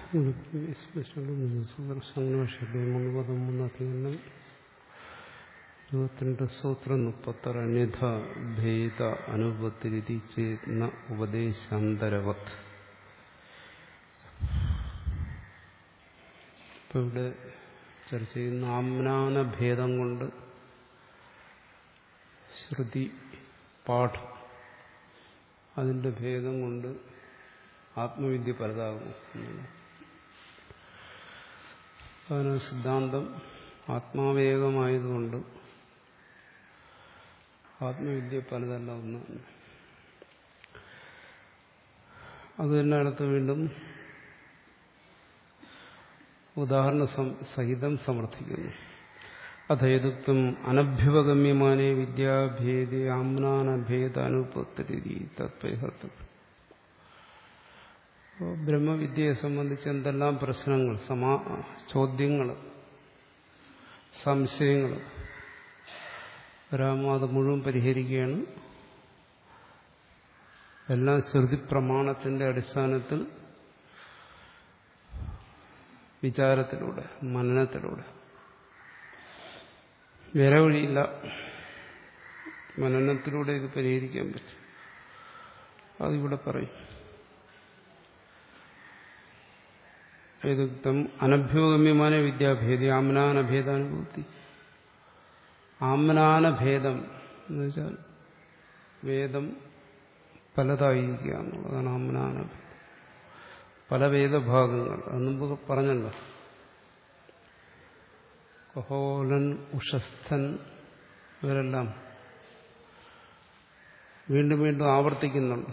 മൂന്ന് പദം മൂന്ന് അധികരണം ഇരുപത്തിരണ്ട് സൂത്രം മുപ്പത്താറ് അന്യഥ ഭേദ അനുപത്തിരിതി ചേർന്ന ഉപദേശാന്തരവത് ഇപ്പൊ ഇവിടെ ചർച്ച ചെയ്യുന്ന ആമ്നാന ഭേദം കൊണ്ട് ശ്രുതി പാഠം അതിന്റെ ഭേദം കൊണ്ട് ആത്മവിദ്യ പലതാകുന്നു അതിന് സിദ്ധാന്തം ആത്മാവേകമായതുകൊണ്ട് ആത്മവിദ്യ പലതല്ല ഒന്ന് അത് തന്നെ അടുത്ത് വീണ്ടും ഉദാഹരണ സഹിതം സമർത്ഥിക്കുന്നു അഥേതുത്വം അനഭ്യുപഗമ്യമാനെ വിദ്യാഭേദി ആമ്നാനഭേദ അനുപത്തി തത്വഹത്വം ബ്രഹ്മവിദ്യയെ സംബന്ധിച്ച് എന്തെല്ലാം പ്രശ്നങ്ങൾ സമാ ചോദ്യങ്ങൾ സംശയങ്ങൾ രാമ അത് മുഴുവൻ പരിഹരിക്കുകയാണ് എല്ലാം ശ്രുതി പ്രമാണത്തിന്റെ അടിസ്ഥാനത്തിൽ വിചാരത്തിലൂടെ മനനത്തിലൂടെ വേറെ വഴിയില്ല മനനത്തിലൂടെ ഇത് പരിഹരിക്കാൻ പറ്റും അതിവിടെ പറയും ഏതുക്തം അനഭ്യൂഗമ്യമായ വിദ്യാഭേദി ആമ്നാനഭേദാനുഭൂതി ആമ്നാനഭേദം എന്ന് വെച്ചാൽ വേദം പലതായിരിക്കുക എന്നുള്ളതാണ് ആമ്നാനഭേദം പല വേദഭാഗങ്ങൾ അത് മുമ്പ് പറഞ്ഞല്ലോ കഹോലൻ ഉഷസ്ഥൻ ഇവരെല്ലാം വീണ്ടും വീണ്ടും ആവർത്തിക്കുന്നുണ്ട്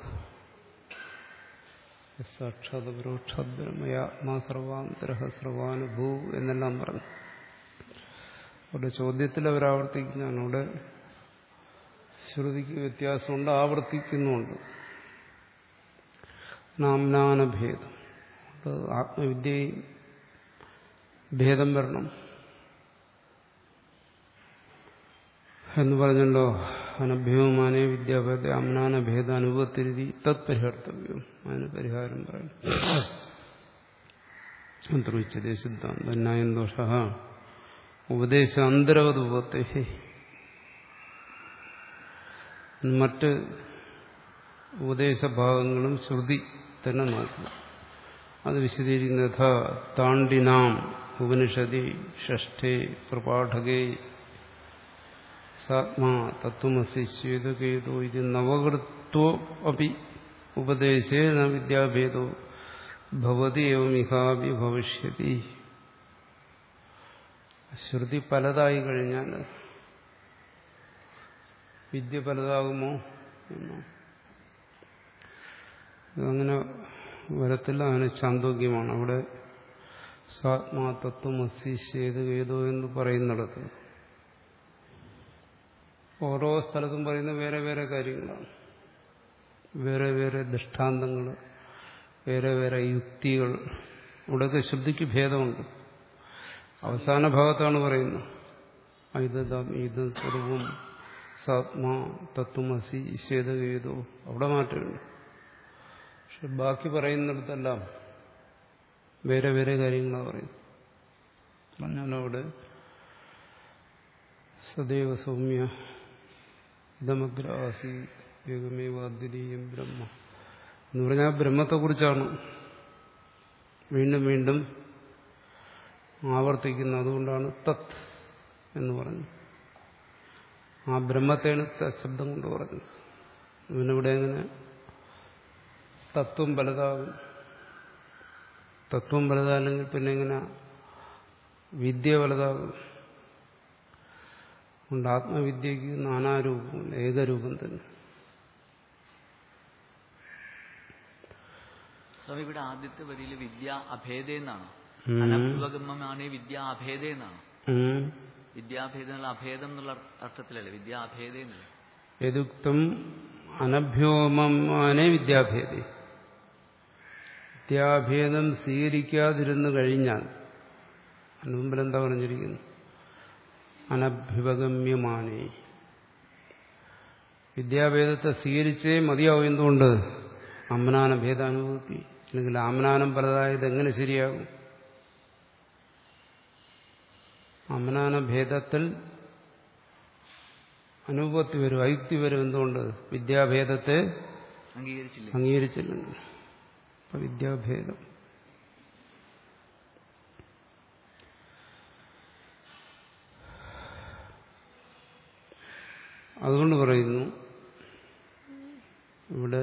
സാക്ഷാത് പരോക്ഷബ്രഹ്മയാത്മാ സർവാന്തര സർവാനുഭൂ എന്നെല്ലാം പറഞ്ഞു അവിടെ ചോദ്യത്തിൽ അവർ ആവർത്തിക്കുന്നതാണ് അവിടെ ശ്രുതിക്ക് വ്യത്യാസമുണ്ട് ആവർത്തിക്കുന്നുമുണ്ട് നാംനാനഭേദം ആത്മവിദ്യയും ഭേദം വരണം എന്ന് പറഞ്ഞല്ലോ അനഭ്യവുമാനെ വിദ്യാഭേദ അമ്നാന ഭേദ അനുഭവത്തിരുതി തത്പരിഹർത്തവ്യം അതിന് പരിഹാരം പറയണം അന്തർവിച്ചതേ സിദ്ധാന്ത ന്യായം ദോഷ ഉപദേശ അന്തരവതുപത്തെ മറ്റ് ഉപദേശഭാഗങ്ങളും ശ്രുതി തന്നെ നോക്കും അത് വിശദീകരിക്കുന്ന താണ്ടിനാം ഉപനിഷതി ഷഷ്ഠേ പ്രപാഠകേ സാത്മാ തത്വമസി ശ്വേതകേതോ ഇത് നവകൃത്വോ അപ്പി ഉപദേശേന വിദ്യാഭേദോ ഭവതി എവം ഇഹാവി ഭവിഷ്യതി ശ്രുതി പലതായി കഴിഞ്ഞാൽ വിദ്യ പലതാകുമോ എന്നോ അങ്ങനെ വരത്തില്ല അങ്ങനെ ചാന്തോഗ്യമാണ് അവിടെ സാത്മാ തത്വമസി ശ്വേതകേതോ എന്ന് പറയുന്നിടത്ത് ഓരോ സ്ഥലത്തും പറയുന്ന വേറെ വേറെ കാര്യങ്ങളാണ് വേറെ വേറെ ദൃഷ്ടാന്തങ്ങൾ വേറെ വേറെ യുക്തികൾ ഇവിടെയൊക്കെ ശുദ്ധിക്ക് ഭേദമുണ്ട് അവസാന ഭാഗത്താണ് പറയുന്നത് ഐതം ഇത് സർവം സാത്മാ തത്വമസി ശ്വേതഗീതോ അവിടെ മാറ്റമുണ്ട് പക്ഷെ ബാക്കി പറയുന്നിടത്തെല്ലാം വേറെ വേറെ കാര്യങ്ങളാണ് പറയുന്നത് പറഞ്ഞാലവിടെ സദൈവ സൗമ്യ ഇതമഗ്രാസി ഏകമേവ അദ്വിതീയം ബ്രഹ്മ എന്ന് പറഞ്ഞാൽ ബ്രഹ്മത്തെക്കുറിച്ചാണ് വീണ്ടും വീണ്ടും ആവർത്തിക്കുന്നത് അതുകൊണ്ടാണ് തത് എന്ന് പറഞ്ഞു ആ ബ്രഹ്മത്തെയാണ് ശബ്ദം കൊണ്ട് പറഞ്ഞത് ഇവനിവിടെ എങ്ങനെ തത്വം പലതാകും തത്വം വലുതാണെങ്കിൽ പിന്നെ എങ്ങനെ വിദ്യ വലുതാകും അതുകൊണ്ട് ആത്മവിദ്യക്ക് നാനാരൂപം ഏകരൂപം തന്നെ സ്വാമി ഇവിടെ ആദ്യത്തെ വരിയിൽ വിദ്യ അഭേദ എന്നാണ് അനഭ്യുപഗമമാണ് വിദ്യ അഭേദ എന്നാണ് വിദ്യാഭേദം എന്നുള്ള അഭേദം എന്നുള്ള അർത്ഥത്തിലല്ലേ വിദ്യ അഭേദ എന്നല്ലേ യദുക്തം അനഭ്യോമമാനെ വിദ്യാഭേദി വിദ്യാഭേദം സ്വീകരിക്കാതിരുന്നു കഴിഞ്ഞാൽ മുമ്പിൽ എന്താ പറഞ്ഞിരിക്കുന്നു അനഭ്യുപഗമ്യമാനേ വിദ്യാഭേദത്തെ സ്വീകരിച്ചേ മതിയാവും എന്തുകൊണ്ട് അമ്മനാന ഭേദാനുഭൂതി അല്ലെങ്കിൽ ആമനാനം പലതായത് എങ്ങനെ ശരിയാകും ആമനാന ഭേദത്തിൽ അനുപത്തി വരും അയുക്തി വരും എന്തുകൊണ്ട് വിദ്യാഭേദത്തെ അംഗീകരിച്ചില്ലേ അംഗീകരിച്ചില്ല അപ്പൊ വിദ്യാഭേദം അതുകൊണ്ട് പറയുന്നു ഇവിടെ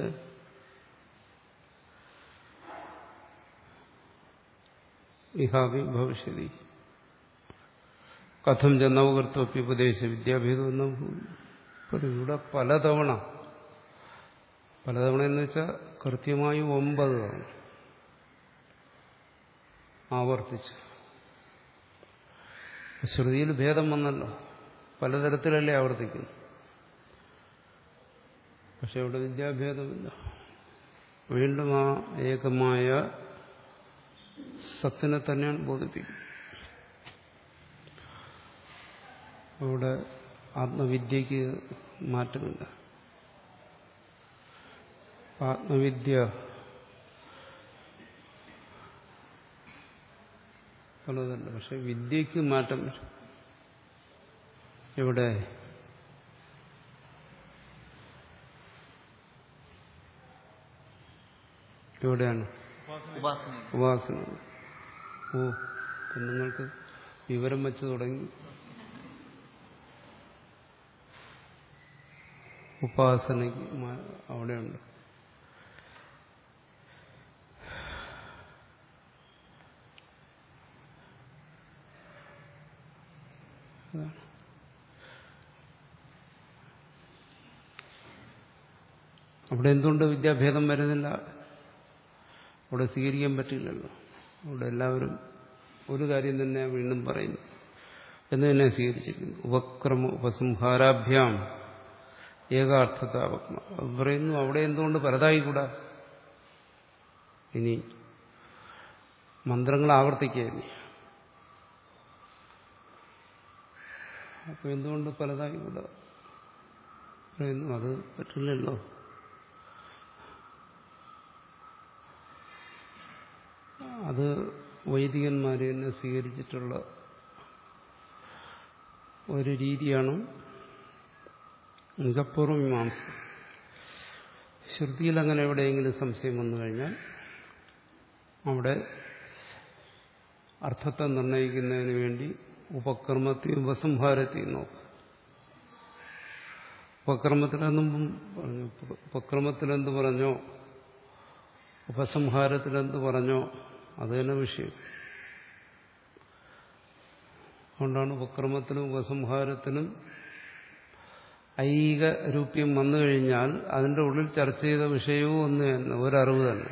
ഇഹാവി ഭവിഷ്യതി കഥം ജനവകർത്തവ്യുപദേശ വിദ്യാഭേദം എന്ന പറയും ഇവിടെ പലതവണ പലതവണ എന്ന് വെച്ചാൽ കൃത്യമായി ഒമ്പത് തവണ ആവർത്തിച്ചു ശ്രുതിയിൽ ഭേദം വന്നല്ലോ പലതരത്തിലല്ലേ ആവർത്തിക്കുന്നു പക്ഷെ ഇവിടെ വിദ്യാഭേദമില്ല വീണ്ടും ആ ഏകമായ സത്തിനെ തന്നെയാണ് ബോധിപ്പിക്കുന്നത് അവിടെ ആത്മവിദ്യക്ക് മാറ്റമില്ല ആത്മവിദ്യ ഉള്ളതല്ല പക്ഷെ വിദ്യക്ക് മാറ്റം വരും എവിടെ എവിടെയാണ് ഉപാസന ഉപാസന ഓ ഇപ്പം നിങ്ങൾക്ക് വിവരം വെച്ച് തുടങ്ങി ഉപാസനയ്ക്ക് മാ- അവിടെയുണ്ട് അതാണ്. അവിടെ എന്തുകൊണ്ട് വിദ്യാഭേദം വരുന്നില്ല അവിടെ സ്വീകരിക്കാൻ പറ്റില്ലല്ലോ അവിടെ എല്ലാവരും ഒരു കാര്യം തന്നെ വീണ്ടും പറയുന്നു എന്ന് തന്നെ സ്വീകരിച്ചിരിക്കുന്നു ഉപക്രമ ഉപസംഹാരാഭ്യാം ഏകാർത്ഥതാപക്മ അത് പറയുന്നു അവിടെ എന്തുകൊണ്ട് പലതായിക്കൂടാ ഇനി മന്ത്രങ്ങൾ ആവർത്തിക്കുക ഇനി അപ്പൊ എന്തുകൊണ്ട് പലതായിക്കൂടാ പറയുന്നു അത് പറ്റില്ലല്ലോ അത് വൈദികന്മാർ തന്നെ സ്വീകരിച്ചിട്ടുള്ള ഒരു രീതിയാണ് മികപ്പൂർവ്വ മീമാംസ ശ്രുതിയിൽ അങ്ങനെ എവിടെയെങ്കിലും സംശയം വന്നു കഴിഞ്ഞാൽ അവിടെ അർത്ഥത്തെ നിർണ്ണയിക്കുന്നതിന് വേണ്ടി ഉപക്രമത്തെയും ഉപസംഹാരത്തെയും നോക്കും ഉപക്രമത്തിലെന്നും പറഞ്ഞു ഉപക്രമത്തിലെന്ത് പറഞ്ഞോ ഉപസംഹാരത്തിലെന്ത് പറഞ്ഞോ അത് തന്നെ വിഷയം അതുകൊണ്ടാണ് ഉപക്രമത്തിനും ഉപസംഹാരത്തിനും ഐക രൂപ്യം വന്നു കഴിഞ്ഞാൽ അതിന്റെ ഉള്ളിൽ ചർച്ച ചെയ്ത വിഷയവും ഒന്ന് തന്നെ ഒരറിവ് തന്നെ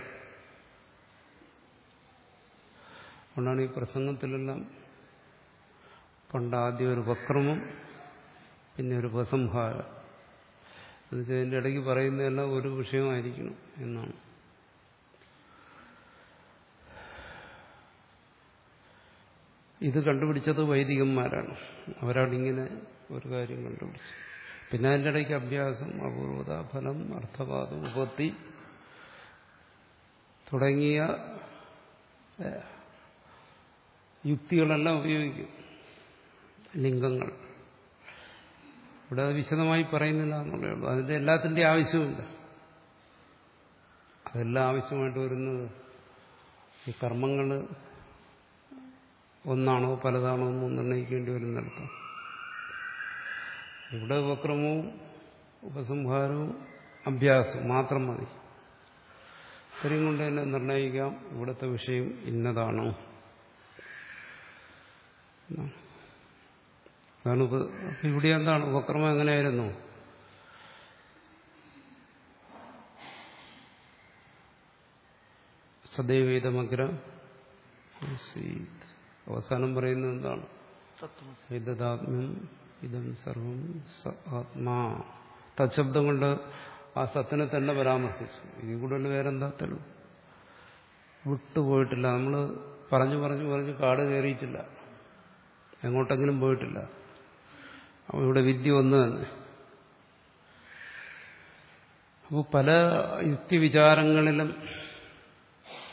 അതുകൊണ്ടാണ് ഈ പ്രസംഗത്തിലെല്ലാം പണ്ട് ആദ്യം ഒരു ഉപക്രമം പിന്നെ ഒരു ഉപസംഹാരം എന്നുവെച്ചാൽ ഇതിൻ്റെ ഇടയ്ക്ക് പറയുന്നതെല്ലാം ഒരു വിഷയമായിരിക്കണം എന്നാണ് ഇത് കണ്ടുപിടിച്ചത് വൈദികന്മാരാണ് അവരാണ് ഇങ്ങനെ ഒരു കാര്യം കണ്ടുപിടിച്ചത് പിന്നെ അതിൻ്റെ ഇടയ്ക്ക് അഭ്യാസം അപൂർവത ഫലം അർത്ഥവാദം ഉപത്തി തുടങ്ങിയ ഏഹ്, യുക്തികളെല്ലാം ഉപയോഗിക്കും ലിംഗങ്ങൾ ഇവിടെ അത് വിശദമായി പറയുന്നില്ല എന്നുള്ളേ ഉള്ളൂ അതിൻ്റെ എല്ലാത്തിൻ്റെ ആവശ്യമില്ല അതെല്ലാം ആവശ്യമായിട്ട് വരുന്നത് ഈ കർമ്മങ്ങൾ ഒന്നാണോ പലതാണോ എന്ന് നിർണ്ണയിക്കേണ്ടി വരുന്നിടത്ത് ഇവിടെ ഉപക്രമവും ഉപസംഹാരവും അഭ്യാസവും മാത്രം മതി ഇത്രയും കൊണ്ട് തന്നെ നിർണ്ണയിക്കാം ഇവിടുത്തെ വിഷയം ഇന്നതാണോ എന്നാണ്. അതാണ് ഉപ അപ്പൊ ഇവിടെ എന്താണ് ഉപക്രമം എങ്ങനെയായിരുന്നു സദൈവേദമഗ്ര ആസീത്. അവസാനം പറയുന്നത് എന്താണ് തത്വമസി ഇതാത്മ്യം ഇതം സർവം സ ആത്മാ തത്ശബ്ദം കൊണ്ട് ആ സത്തിനെ തന്നെ പരാമർശിച്ചു ഇതിൽ കൂടുതൽ വേറെന്താ തെളിവ് വിട്ടുപോയിട്ടില്ല നമ്മൾ പറഞ്ഞു പറഞ്ഞു പറഞ്ഞ് കാട് കയറിയിട്ടില്ല എങ്ങോട്ടെങ്കിലും പോയിട്ടില്ല അപ്പോൾ ഇവിടെ വിദ്യ ഒന്ന് തന്നെ അപ്പോൾ പല യുക്തിവിചാരങ്ങളിലും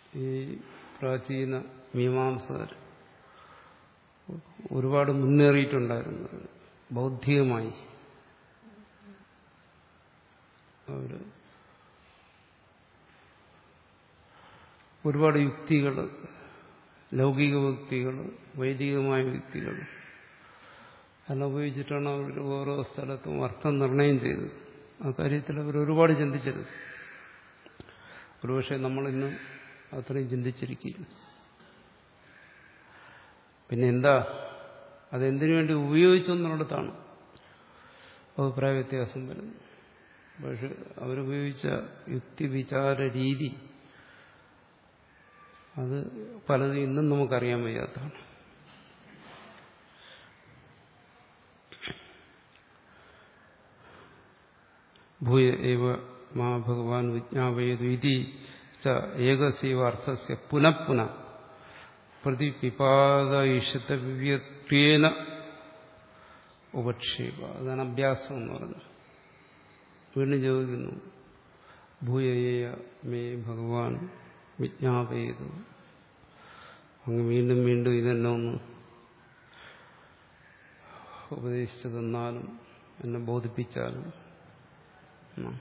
ഈ പ്രാചീന മീമാംസകർ ഒരുപാട് മുന്നേറിയിട്ടുണ്ടായിരുന്നു ബൗദ്ധികമായി അവർ ഒരുപാട് യുക്തികൾ ലൗകിക യുക്തികൾ വൈദികമായ യുക്തികൾ എല്ലാം ഉപയോഗിച്ചിട്ടാണ് അവർ ഓരോ സ്ഥലത്തും അർത്ഥം നിർണയം ചെയ്തത് ആ കാര്യത്തിൽ അവർ ഒരുപാട് ചിന്തിച്ചിരുന്നു ഒരുപക്ഷെ നമ്മളിന്ന് അത്രയും ചിന്തിച്ചിരിക്കില്ല പിന്നെ എന്താ അതെന്തിനു വേണ്ടി ഉപയോഗിച്ചു എന്നുള്ളിടത്താണ് അഭിപ്രായ വ്യത്യാസം വരുന്നത് പക്ഷെ അവരുപയോഗിച്ച യുക്തി വിചാര രീതി അത് പലതും ഇന്നും നമുക്കറിയാൻ വയ്യാത്തതാണ് ഭൂയ ഏവ മാ ഭഗവാൻ വിജ്ഞാപയതു ഇതി ച ഏകസീവ അർത്ഥസ്യ പുനഃപുന പ്രതിപിപാദയിഷത്വ്യത്വേന ഉപക്ഷേപ അതാണ് അഭ്യാസം എന്ന് പറയുന്നത് വീണ്ടും ചോദിക്കുന്നു ഭൂയയ മേ ഭഗവാൻ വിജ്ഞാപയതു അങ്ങ് വീണ്ടും വീണ്ടും ഇതെന്നെ ഒന്ന് ഉപദേശിച്ചു തന്നാലും എന്നെ ബോധിപ്പിച്ചാലും എന്നാ.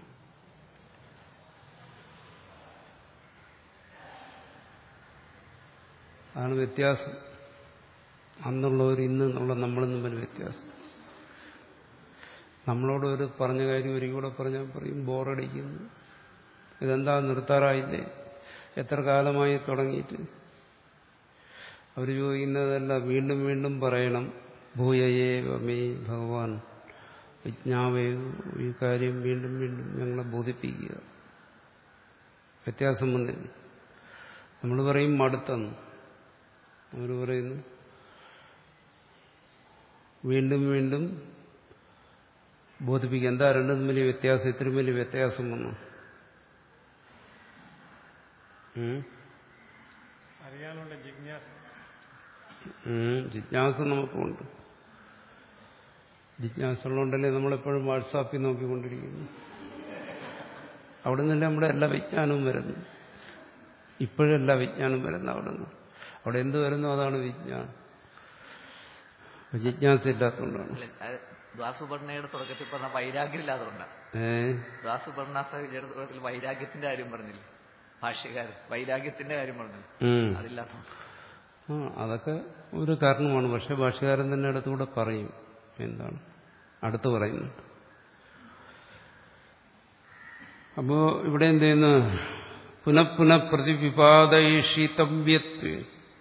അതാണ് വ്യത്യാസം അന്നുള്ളവർ ഇന്ന് എന്നുള്ള നമ്മളും തമ്മിൽ വ്യത്യാസം നമ്മളോട് ഒരു പറഞ്ഞ കാര്യം ഒരിക്കൽ കൂടെ പറഞ്ഞാൽ പറയും ബോറടിക്കുന്നു ഇതെന്താ നിർത്താറായില്ലേ എത്ര കാലമായി തുടങ്ങിയിട്ട് അവർ ചോദിക്കുന്നതല്ല വീണ്ടും വീണ്ടും പറയണം ഭൂയയേ വമേ ഭഗവാൻ വിജ്ഞാവേതു ഈ കാര്യം വീണ്ടും വീണ്ടും ഞങ്ങളെ ബോധിപ്പിക്കുക വ്യത്യാസം വന്നില്ല നമ്മൾ പറയും മടുത്തെന്ന് അവർ പറയുന്നു വീണ്ടും വീണ്ടും ബോധിപ്പിക്കുക എന്താ രണ്ടും വലിയ വ്യത്യാസം ഇത്രയും വലിയ വ്യത്യാസം വന്നു ഉം? അറിയാനുള്ള ജിജ്ഞാസ ഉം, ജിജ്ഞാസ നമുക്കുണ്ട് ജിജ്ഞാസ ഉള്ളതുകൊണ്ടല്ലേ നമ്മളെപ്പോഴും വാട്സാപ്പിൽ നോക്കിക്കൊണ്ടിരിക്കുന്നു അവിടെ നിന്നല്ലേ നമ്മുടെ എല്ലാ വിജ്ഞാനവും വരുന്നു ഇപ്പോഴല്ല വിജ്ഞാനം വരുന്നത് അവിടെ നിന്ന് അവിടെ എന്ത് വരുന്നു അതാണ് വിജ്ഞാനം അപ്പൊ ജിജ്ഞാസ ഇല്ലാത്തതുകൊണ്ടാണ് അല്ല, അത് ദ്വാസുപർണയുടെ തുടക്കത്തിൽ പറഞ്ഞ വൈരാഗ്യം ഇല്ലാത്തതുകൊണ്ടാണ് ഏ ദ്വാസുപർണാസയുടെ തുടക്കത്തിൽ വൈരാഗ്യത്തിന്റെ കാര്യം പറഞ്ഞില്ല ഭാഷ്യകാരൻ വൈരാഗ്യത്തിന്റെ കാര്യം പറഞ്ഞില്ല ഉം. അതില്ലാത്തതുകൊണ്ട് ആ അതൊക്കെ ഒരു കാരണമാണ് പക്ഷെ ഭാഷകാരൻ തന്നെ അടുത്തുകൂടെ പറയും എന്താണ് അടുത്ത് പറയുന്നുണ്ട് അപ്പോ ഇവിടെ എന്ത് ചെയ്യുന്നു പുനഃപുന പ്രതിപിപാദയിഷിതവ്യത്വ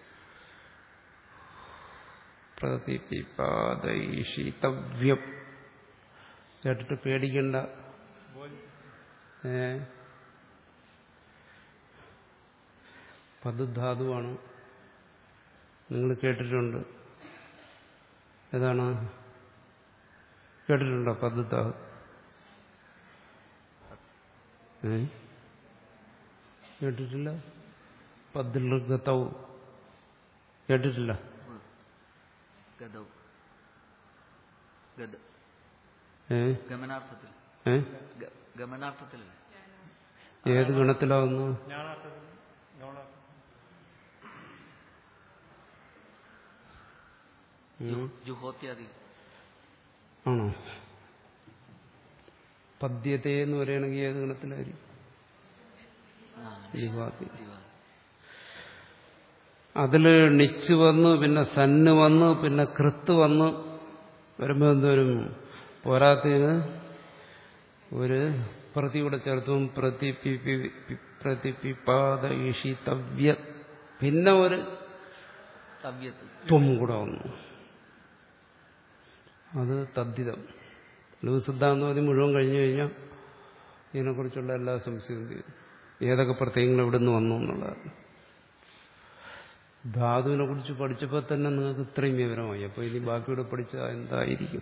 പ്രതിപിപാദയിഷിതവ്യം കേട്ടിട്ട് പേടിക്കണ്ട ഏ പദധാതുവാണ് നിങ്ങൾ കേട്ടിട്ടുണ്ട് ഏതാണ് കേട്ടിട്ടുണ്ടോ പദധാതു ഏ കേട്ടിട്ടില്ല പദ്ലഗതൗ കേട്ടിട്ടില്ല ഗതൗ ഗത ഏ ഗമനാർത്ഥത്തിൽ ഏ ഗ- ഗമനാർത്ഥത്തിലല്ലേ ഏത് ഗണത്തിലാവുന്നു ജ്ഞാനാർത്ഥത്തിൽ ഗൗണാർത്ഥത്തിൽ ഉം. ജുഹോത്യാദി ആണോ പദ്യത്തെ എന്ന് പറയുകയാണെങ്കിൽ ഏത് ഗണത്തിലായിരിക്കും ആ, ലിവാതി ദിവാ. അതില് ണിച്ച് വന്ന് പിന്നെ സന്ന് വന്ന് പിന്നെ കൃത്ത് വന്ന് വരുമ്പോ എന്തോരും പോരാത്തതിന് ഒരു പ്രതി കൂടെ ചേർത്തും പ്രതിപിപാദ ഈഷിതവ്യ പിന്നെ ഒരു തവ്യത്ത് ത്വം കൂടെ വന്നു അത് തദ്ധിതം ലഘുസിദ്ധാന്തം മുഴുവൻ കഴിഞ്ഞു കഴിഞ്ഞാൽ ഇതിനെക്കുറിച്ചുള്ള എല്ലാ സംശയവും തീരും ഏതൊക്കെ പ്രത്യയങ്ങൾ എവിടെ നിന്ന് വന്നു എന്നുള്ളതാണ് ധാതുവിനെ കുറിച്ച് പഠിച്ചപ്പോൾ തന്നെ നിങ്ങൾക്ക് ഇത്രയും വിവരമായി അപ്പോൾ ഇനി ബാക്കിയൂടെ പഠിച്ചാൽ എന്തായിരിക്കും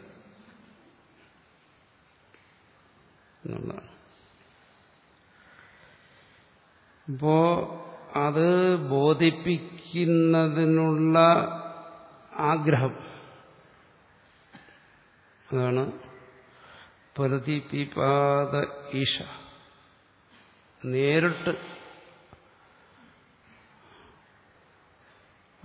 എന്നുള്ളതാണ് അപ്പോ അത് ബോധിപ്പിക്കുന്നതിനുള്ള ആഗ്രഹം അതാണ് പ്രതിപിപാദ ഈശ നേരിട്ട്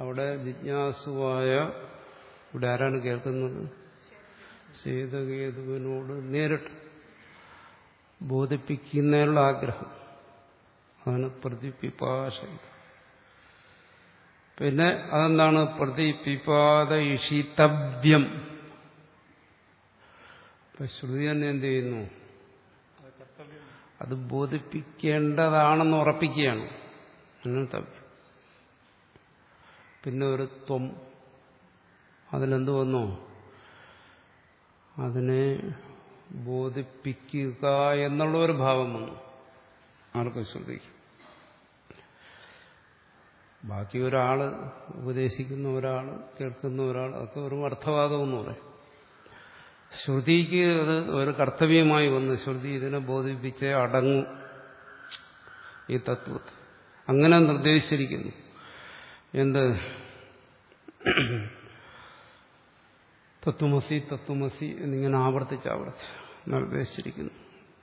അവിടെ ജിജ്ഞാസുവായ ഇവിടെ ആരാണ് കേൾക്കുന്നത് സീതകേതുവിനോട് നേരിട്ട് ബോധിപ്പിക്കുന്നതിനുള്ള ആഗ്രഹം അതാണ് പ്രതിപിപാശ പിന്നെ അതെന്താണ് പ്രതിപിപാത ഇഷിതവ്യം ഇപ്പൊ ശ്രുതി തന്നെ എന്ത് ചെയ്യുന്നു അത് കർത്തവ്യം അത് ബോധിപ്പിക്കേണ്ടതാണെന്ന് ഉറപ്പിക്കുകയാണ് അങ്ങനെ തവ്യം പിന്നെ ഒരു ത്വം അതിലെന്ത് വന്നു അതിനെ ബോധിപ്പിക്കുക എന്നുള്ള ഒരു ഭാവം വന്നു ആർക്ക് ശ്രദ്ധിക്കും ബാക്കി ഒരാള് ഉപദേശിക്കുന്ന ഒരാൾ കേൾക്കുന്ന ഒരാൾ അതൊക്കെ ഒരു അർത്ഥവാദം എന്ന് പറയും ശ്രുതിക്ക് അത് ഒരു കർത്തവ്യമായി വന്നു ശ്രുതി ഇതിനെ ബോധിപ്പിച്ച് അടങ്ങും ഈ തത്വത്തെ അങ്ങനെ നിർദ്ദേശിച്ചിരിക്കുന്നു എന്ത് തത്വമസി തത്വമസി എന്നിങ്ങനെ ആവർത്തിച്ച് ആവർത്തിച്ച് നിർദ്ദേശിച്ചിരിക്കുന്നു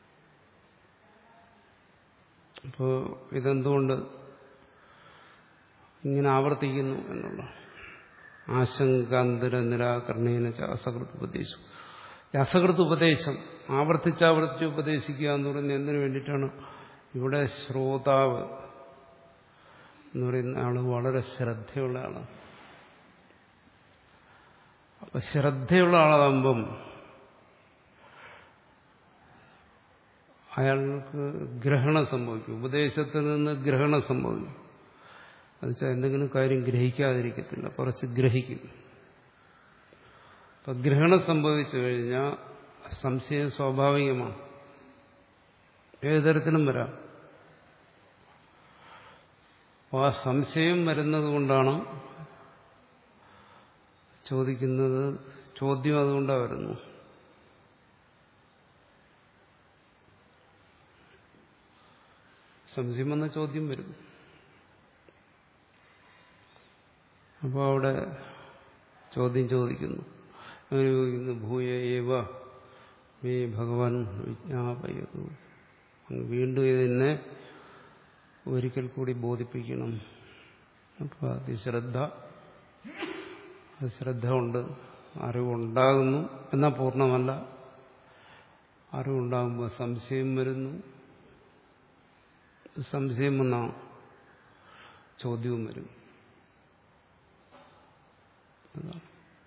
അപ്പോൾ ഇതെന്തുകൊണ്ട് ഇങ്ങനെ ആവർത്തിക്കുന്നു എന്നുള്ള ആശങ്കാന്തര നിരാകരണേന ച അസകൃത് ഉപദേശം ഈ അസകൃത് ഉപദേശം ആവർത്തിച്ച് ആവർത്തിച്ച് ഉപദേശിക്കുക എന്ന് പറയുന്നത് എന്തിനു വേണ്ടിയിട്ടാണ് ഇവിടെ ശ്രോതാവ് എന്ന് പറയുന്ന ആള് വളരെ ശ്രദ്ധയുള്ള ആളാണ് അപ്പൊ ശ്രദ്ധയുള്ള ആളാകുമ്പം അയാൾക്ക് ഗ്രഹണം സംഭവിക്കും ഉപദേശത്തിൽ നിന്ന് ഗ്രഹണം സംഭവിക്കും എന്നുവെച്ചാൽ എന്തെങ്കിലും കാര്യം ഗ്രഹിക്കാതിരിക്കത്തില്ല കുറച്ച് ഗ്രഹിക്കും അപ്പൊ ഗ്രഹണം സംഭവിച്ചു കഴിഞ്ഞാൽ സംശയം സ്വാഭാവികമാണ് ഏത് തരത്തിലും വരാം അപ്പോൾ ആ സംശയം വരുന്നത് കൊണ്ടാണ് ചോദിക്കുന്നത് ചോദ്യം അതുകൊണ്ടാണ് വരുന്നു സംശയം വന്ന ചോദ്യം വരും അപ്പോൾ അവിടെ ചോദ്യം ചോദിക്കുന്നു അങ്ങനെ ചോദിക്കുന്നു ഭൂയ ഏവ മേ ഭഗവാൻ വിജ്ഞാപയതു അങ്ങ് വീണ്ടും ഇതിനെ ഒരിക്കൽ കൂടി ബോധിപ്പിക്കണം അപ്പോൾ അതിശ്രദ്ധ ശ്രദ്ധ ഉണ്ട് അറിവുണ്ടാകുന്നു എന്നാൽ പൂർണ്ണമല്ല അറിവുണ്ടാകുമ്പോൾ സംശയം വരുന്നു സംശയം വന്ന ചോദ്യവും വരും അതാണ്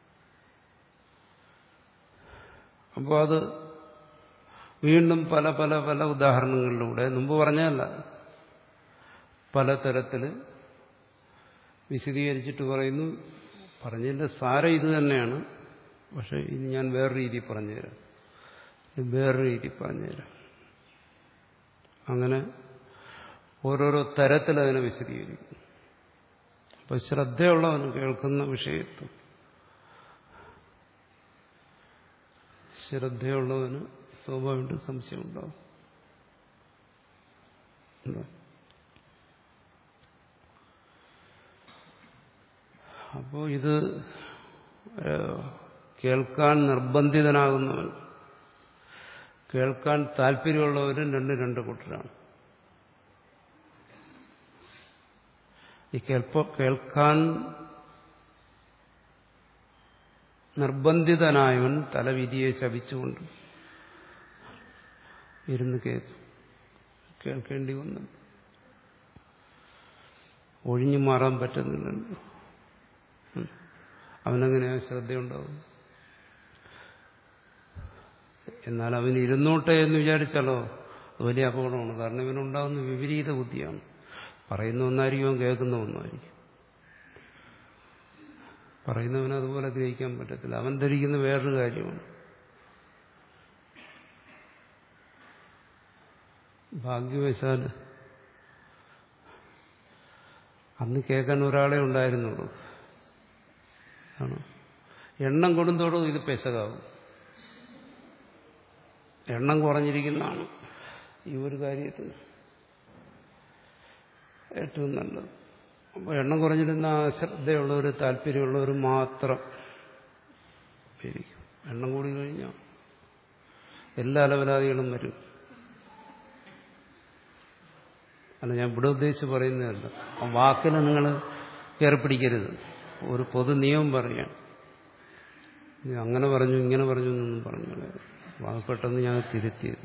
അപ്പോൾ അത് വീണ്ടും പല പല പല ഉദാഹരണങ്ങളിലൂടെ മുമ്പ് പറഞ്ഞതല്ല പലതരത്തിൽ വിശദീകരിച്ചിട്ട് പറയുന്നു പറഞ്ഞതിൻ്റെ സാരം ഇത് തന്നെയാണ് പക്ഷെ ഇത് ഞാൻ വേറെ രീതി പറഞ്ഞുതരാം ഇത് വേറെ രീതി പറഞ്ഞുതരാം അങ്ങനെ ഓരോരോ തരത്തിൽ അതിനെ വിശദീകരിക്കും അപ്പൊ ശ്രദ്ധയുള്ളവന് കേൾക്കുന്ന വിഷയത്തിൽ ശ്രദ്ധയുള്ളവന് സ്വാഭാവികമായിട്ടും സംശയം ഉണ്ടാവും ഉണ്ടോ? അപ്പോൾ ഇത് ഏഹ്, കേൾക്കാൻ നിർബന്ധിതനാകുന്നവൻ കേൾക്കാൻ താല്പര്യമുള്ളവരും രണ്ട് രണ്ട് കൂട്ടരാണ് ഈ കേൾപ്പ കേൾക്കാൻ നിർബന്ധിതനായവൻ തലവിധിയെ ശപിച്ചുകൊണ്ട് ഇരുന്ന് കേൾക്കും കേൾക്കേണ്ടി വന്നു ഒഴിഞ്ഞു മാറാൻ പറ്റുന്നില്ലല്ലോ ഉം. അവനെങ്ങനെയാ ശ്രദ്ധയുണ്ടാവും എന്നാൽ അവൻ ഇരുന്നോട്ടെ എന്ന് വിചാരിച്ചാലോ അത് വലിയ അപകടമാണ് കാരണം ഇവനുണ്ടാകുന്ന വിപരീത ബുദ്ധിയാണ് പറയുന്ന ഒന്നായിരിക്കും അവൻ കേൾക്കുന്ന ഒന്നായിരിക്കും പറയുന്നവന് അതുപോലെ ഗ്രഹിക്കാൻ പറ്റത്തില്ല അവൻ ധരിക്കുന്ന വേറൊരു കാര്യമാണ് ഭാഗ്യവശാൽ അന്ന് കേൾക്കാൻ ഒരാളെ ഉണ്ടായിരുന്നുള്ളൂ ആണ് എണ്ണം കൊടുന്തോടും ഇത് പെശകാവും എണ്ണം കുറഞ്ഞിരിക്കുന്നതാണ് ഈ ഒരു കാര്യത്തിന് ഏറ്റവും നല്ലത് അപ്പോൾ എണ്ണം കുറഞ്ഞിരുന്ന ആ ശ്രദ്ധയുള്ളവർ താല്പര്യമുള്ളവർ മാത്രം ഇരിക്കും എണ്ണം കൂടി കഴിഞ്ഞാൽ എല്ലാ അലവലാദികളും വരും അല്ല ഞാൻ ഇവിടെ ഉദ്ദേശിച്ച് പറയുന്നതല്ല ആ വാക്കിന് നിങ്ങൾ ഏർപ്പിടിക്കരുത് ഒരു പൊതു നിയമം പറയുകയാണ് ഇത് അങ്ങനെ പറഞ്ഞു ഇങ്ങനെ പറഞ്ഞു എന്നൊന്നും പറഞ്ഞു അത് പെട്ടെന്ന് ഞാൻ തിരുത്തിയത്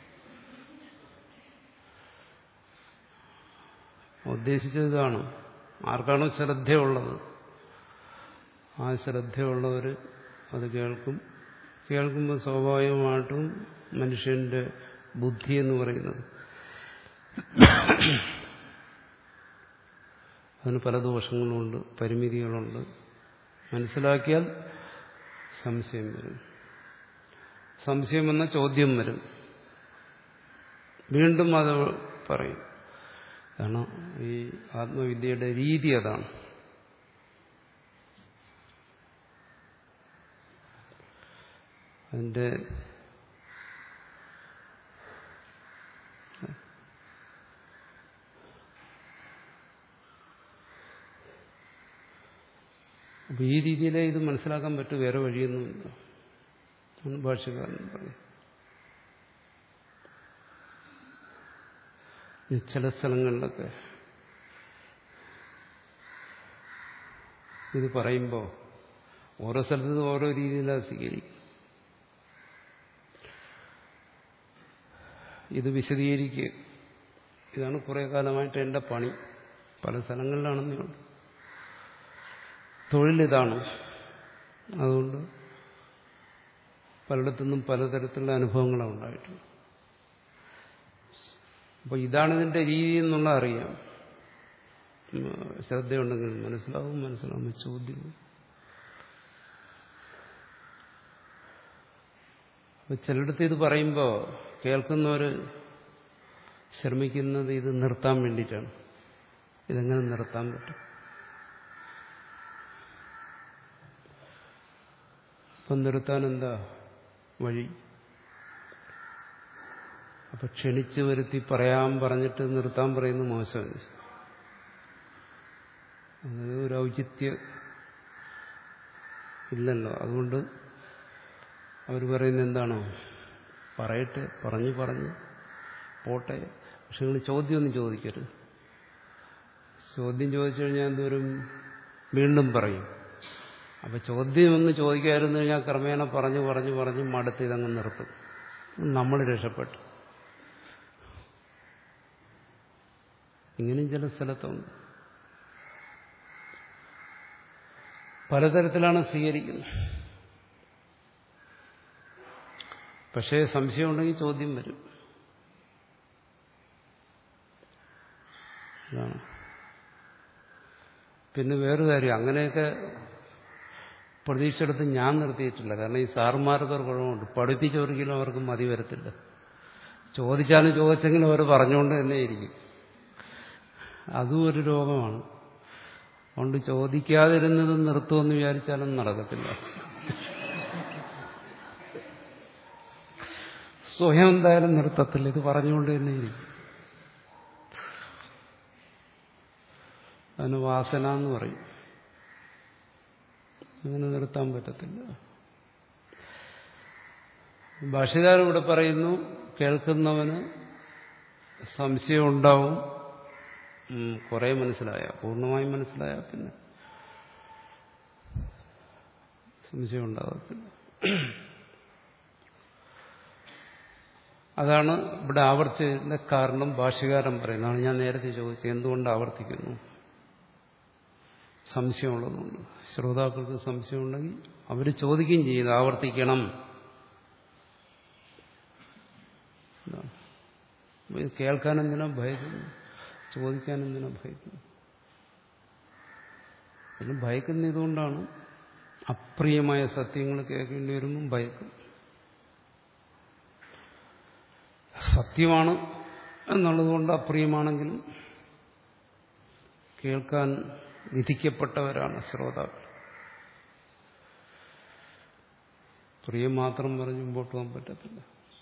ഉദ്ദേശിച്ചത് ഇതാണ് ആർക്കാണോ ശ്രദ്ധയുള്ളത് ആ ശ്രദ്ധയുള്ളവർ അത് കേൾക്കും കേൾക്കുമ്പോൾ സ്വാഭാവികമായിട്ടും മനുഷ്യന്റെ ബുദ്ധി എന്ന് പറയുന്നത് അതിന് പല ദോഷങ്ങളുണ്ട് പരിമിതികളുണ്ട് മനസ്സിലാക്കിയാൽ സംശയം വരും സംശയം എന്ന ചോദ്യം വരും വീണ്ടും അത് പറയും കാരണം ഈ ആത്മവിദ്യയുടെ രീതി അതാണ് അതിന്റെ അപ്പൊ ഈ രീതിയിലേ ഇത് മനസ്സിലാക്കാൻ പറ്റും വേറെ വഴിയൊന്നുമില്ല ആണ് ഭാഷകാരൻ പറയും ഈ ചില സ്ഥലങ്ങളിലൊക്കെ ഇത് പറയുമ്പോൾ ഓരോ സ്ഥലത്തും ഓരോ രീതിയിലാണ് സ്വീകരിക്കും ഇത് വിശദീകരിക്കുക ഇതാണ് കുറെ കാലമായിട്ട് എൻ്റെ പണി പല സ്ഥലങ്ങളിലാണെന്നേ ഉള്ളൂ തൊഴിലിതാണ് അതുകൊണ്ട് പലയിടത്തുനിന്നും പലതരത്തിലുള്ള അനുഭവങ്ങളാണ് ഉണ്ടായിട്ടുള്ളത് അപ്പോൾ ഇതാണ് ഇതിൻ്റെ രീതി എന്നുള്ള അറിയാം ശ്രദ്ധയുണ്ടെങ്കിൽ മനസ്സിലാവും മനസ്സിലാവും ചോദ്യം അപ്പൊ ചിലയിടത്ത് ഇത് പറയുമ്പോൾ കേൾക്കുന്നവർ ശ്രമിക്കുന്നത് ഇത് നിർത്താൻ വേണ്ടിയിട്ടാണ് ഇതെങ്ങനെ നിർത്താൻ പറ്റും അപ്പം നിർത്താൻ എന്താ വഴി അപ്പൊ ക്ഷണിച്ചു വരുത്തി പറയാൻ പറഞ്ഞിട്ട് നിർത്താൻ പറയുന്ന മോശമല്ല അത് ഒരു ഔചിത്യ ഇല്ലല്ലോ അതുകൊണ്ട് അവർ പറയുന്നത് എന്താണോ പറയട്ടെ പറഞ്ഞു പറഞ്ഞു പോട്ടെ പക്ഷെ നിങ്ങൾ ചോദ്യമൊന്നും ചോദിക്കരുത് ചോദ്യം ചോദിച്ചു കഴിഞ്ഞാൽ എന്തോരും വീണ്ടും പറയും അപ്പൊ ചോദ്യം ഒന്ന് ചോദിക്കാതിരുന്നു കഴിഞ്ഞാൽ ക്രമേണ പറഞ്ഞു പറഞ്ഞു പറഞ്ഞു മടുത്ത് ഇതങ്ങ് നിർത്തും നമ്മൾ രക്ഷപ്പെട്ടു ഇങ്ങനെയും ചില സ്ഥലത്തുണ്ട് പലതരത്തിലാണ് സ്വീകരിക്കുന്നത് പക്ഷേ സംശയമുണ്ടെങ്കിൽ ചോദ്യം വരും അതാണ് പിന്നെ വേറൊരു കാര്യം അങ്ങനെയൊക്കെ പ്രതീക്ഷയെടുത്ത് ഞാൻ നിർത്തിയിട്ടില്ല കാരണം ഈ സാറുമാർക്ക് ഒരു കുഴപ്പമുണ്ട് പഠിപ്പിച്ചവർക്കെങ്കിലും അവർക്ക് മതി വരത്തില്ല ചോദിച്ചാലും ചോദിച്ചെങ്കിലും അവർ പറഞ്ഞുകൊണ്ട് തന്നെ ഇരിക്കും അതും ഒരു രോഗമാണ് അതുകൊണ്ട് ചോദിക്കാതിരുന്നത് നിർത്തുമെന്ന് വിചാരിച്ചാലും നടക്കത്തില്ല സ്വയം എന്തായാലും നിർത്തത്തില്ല ഇത് പറഞ്ഞുകൊണ്ട് തന്നെ ഇരിക്കും അതിന് വാസന എന്ന് പറയും അങ്ങനെ നിർത്താൻ പറ്റത്തില്ല ഭാഷകാരൻ ഇവിടെ പറയുന്നു കേൾക്കുന്നവന് സംശയം ഉണ്ടാവും കുറെ മനസ്സിലായ പൂർണ്ണമായും മനസ്സിലായ പിന്നെ സംശയം ഉണ്ടാകത്തില്ല അതാണ് ഇവിടെ ആവർത്തിച്ചതിന്റെ കാരണം ഭാഷകാരൻ പറയുന്നതാണ് ഞാൻ നേരത്തെ ചോദിച്ചത് എന്തുകൊണ്ട് ആവർത്തിക്കുന്നു സംശയമുള്ളതുകൊണ്ട് ശ്രോതാക്കൾക്ക് സംശയമുണ്ടെങ്കിൽ അവർ ചോദിക്കുകയും ചെയ്യുന്നു ആവർത്തിക്കണം കേൾക്കാൻ എന്തിനാ ഭയക്കുന്നു ചോദിക്കാൻ എന്തിനാ ഭയക്കുന്നു പിന്നെ ഭയക്കുന്ന ഇതുകൊണ്ടാണ് അപ്രിയമായ സത്യങ്ങൾ കേൾക്കേണ്ടി വരുമ്പം ഭയക്കും സത്യമാണ് എന്നുള്ളതുകൊണ്ട് അപ്രിയമാണെങ്കിലും കേൾക്കാൻ വിധിക്കപ്പെട്ടവരാണ് ശ്രോതാക്കൾ പ്രിയം മാത്രം പറഞ്ഞ് മുമ്പോട്ട് പോകാൻ പറ്റത്തില്ല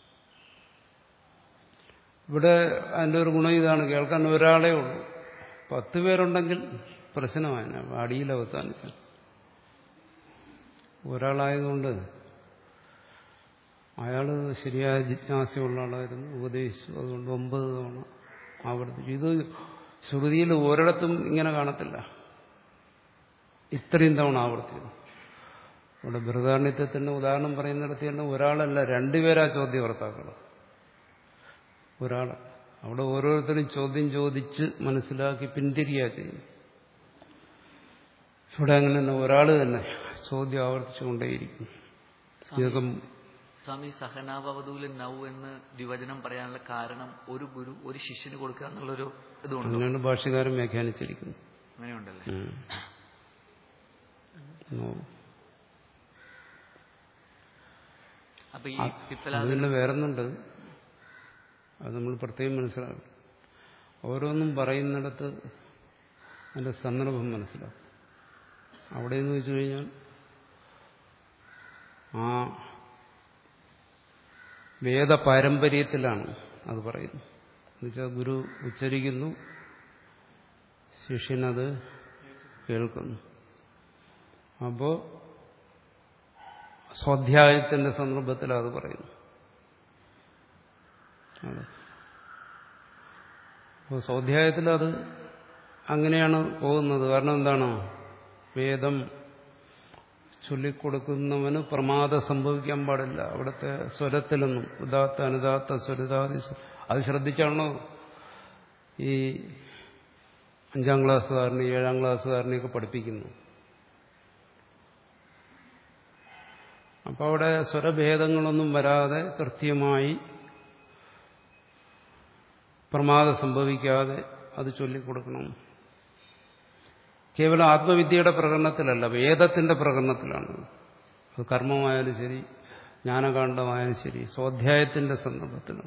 ഇവിടെ അതിൻ്റെ ഒരു ഗുണം ഇതാണ് കേൾക്കാൻ ഒരാളേ ഉള്ളൂ പത്ത് പേരുണ്ടെങ്കിൽ പ്രശ്നമാണ് അടിയിൽ അവസാനിച്ചു ഒരാളായതുകൊണ്ട് അയാൾ ശരിയായ ജിജ്ഞാസയുള്ള ആളായിരുന്നു ഉപദേശിച്ചു അതുകൊണ്ട് ഒമ്പത് തവണ ആവർത്തിച്ചു ഇത് ശ്രുതിയിൽ ഒരിടത്തും ഇങ്ങനെ കാണത്തില്ല ഇത്രയും തവണ ആവർത്തിക്കുന്നു ഇവിടെ ബൃഹദാരണ്യത്തിന് ഉദാഹരണം പറയുന്നിടത്ത് തന്നെ ഒരാളല്ല രണ്ടുപേരാ ചോദ്യകർത്താക്കൾ ഒരാൾ അവിടെ ഓരോരുത്തരും ചോദ്യം ചോദിച്ച് മനസ്സിലാക്കി പിന്തിരിയാ ചെയ്യും ഇവിടെ അങ്ങനെ തന്നെ ഒരാൾ തന്നെ ചോദ്യം ആവർത്തിച്ചുകൊണ്ടേയിരിക്കും ഇതൊക്കെ സ്വാമി സഹനാവധൂല് നൗ എന്ന് ദ്വിവചനം പറയാനുള്ള കാരണം ഒരു ഗുരു ഒരു ശിഷ്യന് കൊടുക്കുക എന്നുള്ളൊരു ഇതുണ്ട് അങ്ങനെയാണ് ഭാഷകാരൻ വ്യാഖ്യാനിച്ചിരിക്കുന്നത് അങ്ങനെയുണ്ടല്ലേ ഉം. നോ. അപ്പൊ ഈ അത് പിപ്പലാദ തന്നെ വേറൊന്നുണ്ട് അത് നമ്മൾ പ്രത്യേകം മനസ്സിലാക്കണം ഓരോന്നും പറയുന്നിടത്ത് അതിന്റെ സന്ദർഭം മനസ്സിലാക്കും അവിടെ എന്ന് വെച്ച് കഴിഞ്ഞാൽ ആ വേദ പാരമ്പര്യത്തിലാണ് അത് പറയുന്നത് എന്നുവെച്ചാൽ ഗുരു ഉച്ചരിക്കുന്നു ശിഷ്യനത് കേൾക്കുന്നു അപ്പോ സ്വാധ്യായത്തിന്റെ സന്ദർഭത്തിൽ അത് പറയുന്നു അതെ. അപ്പോൾ സ്വാധ്യായത്തിൽ അത് അങ്ങനെയാണ് പോകുന്നത് കാരണം എന്താണ് വേദം ചൊല്ലിക്കൊടുക്കുന്നവന് പ്രമാദം സംഭവിക്കാൻ പാടില്ല അവിടുത്തെ സ്വരത്തിലൊന്നും ഉദാത്ത അനുദാത്ത സ്വരിതാദി സ്വ- അത് ശ്രദ്ധിച്ചാണോ ഈ അഞ്ചാം ക്ലാസ്സുകാരനെ ഏഴാം ക്ലാസ്സുകാരനെയൊക്കെ പഠിപ്പിക്കുന്നു അപ്പോൾ അവിടെ സ്വരഭേദങ്ങളൊന്നും വരാതെ കൃത്യമായി പ്രമാദം സംഭവിക്കാതെ അത് ചൊല്ലിക്കൊടുക്കണം കേവലം ആത്മവിദ്യയുടെ പ്രകടനത്തിലല്ല വേദത്തിന്റെ പ്രകടനത്തിലാണ് അത് കർമ്മമായാലും ശരി ജ്ഞാനകാന്ഡമായാലും ശരി സ്വാധ്യായത്തിന്റെ സന്ദർഭത്തിലാണ്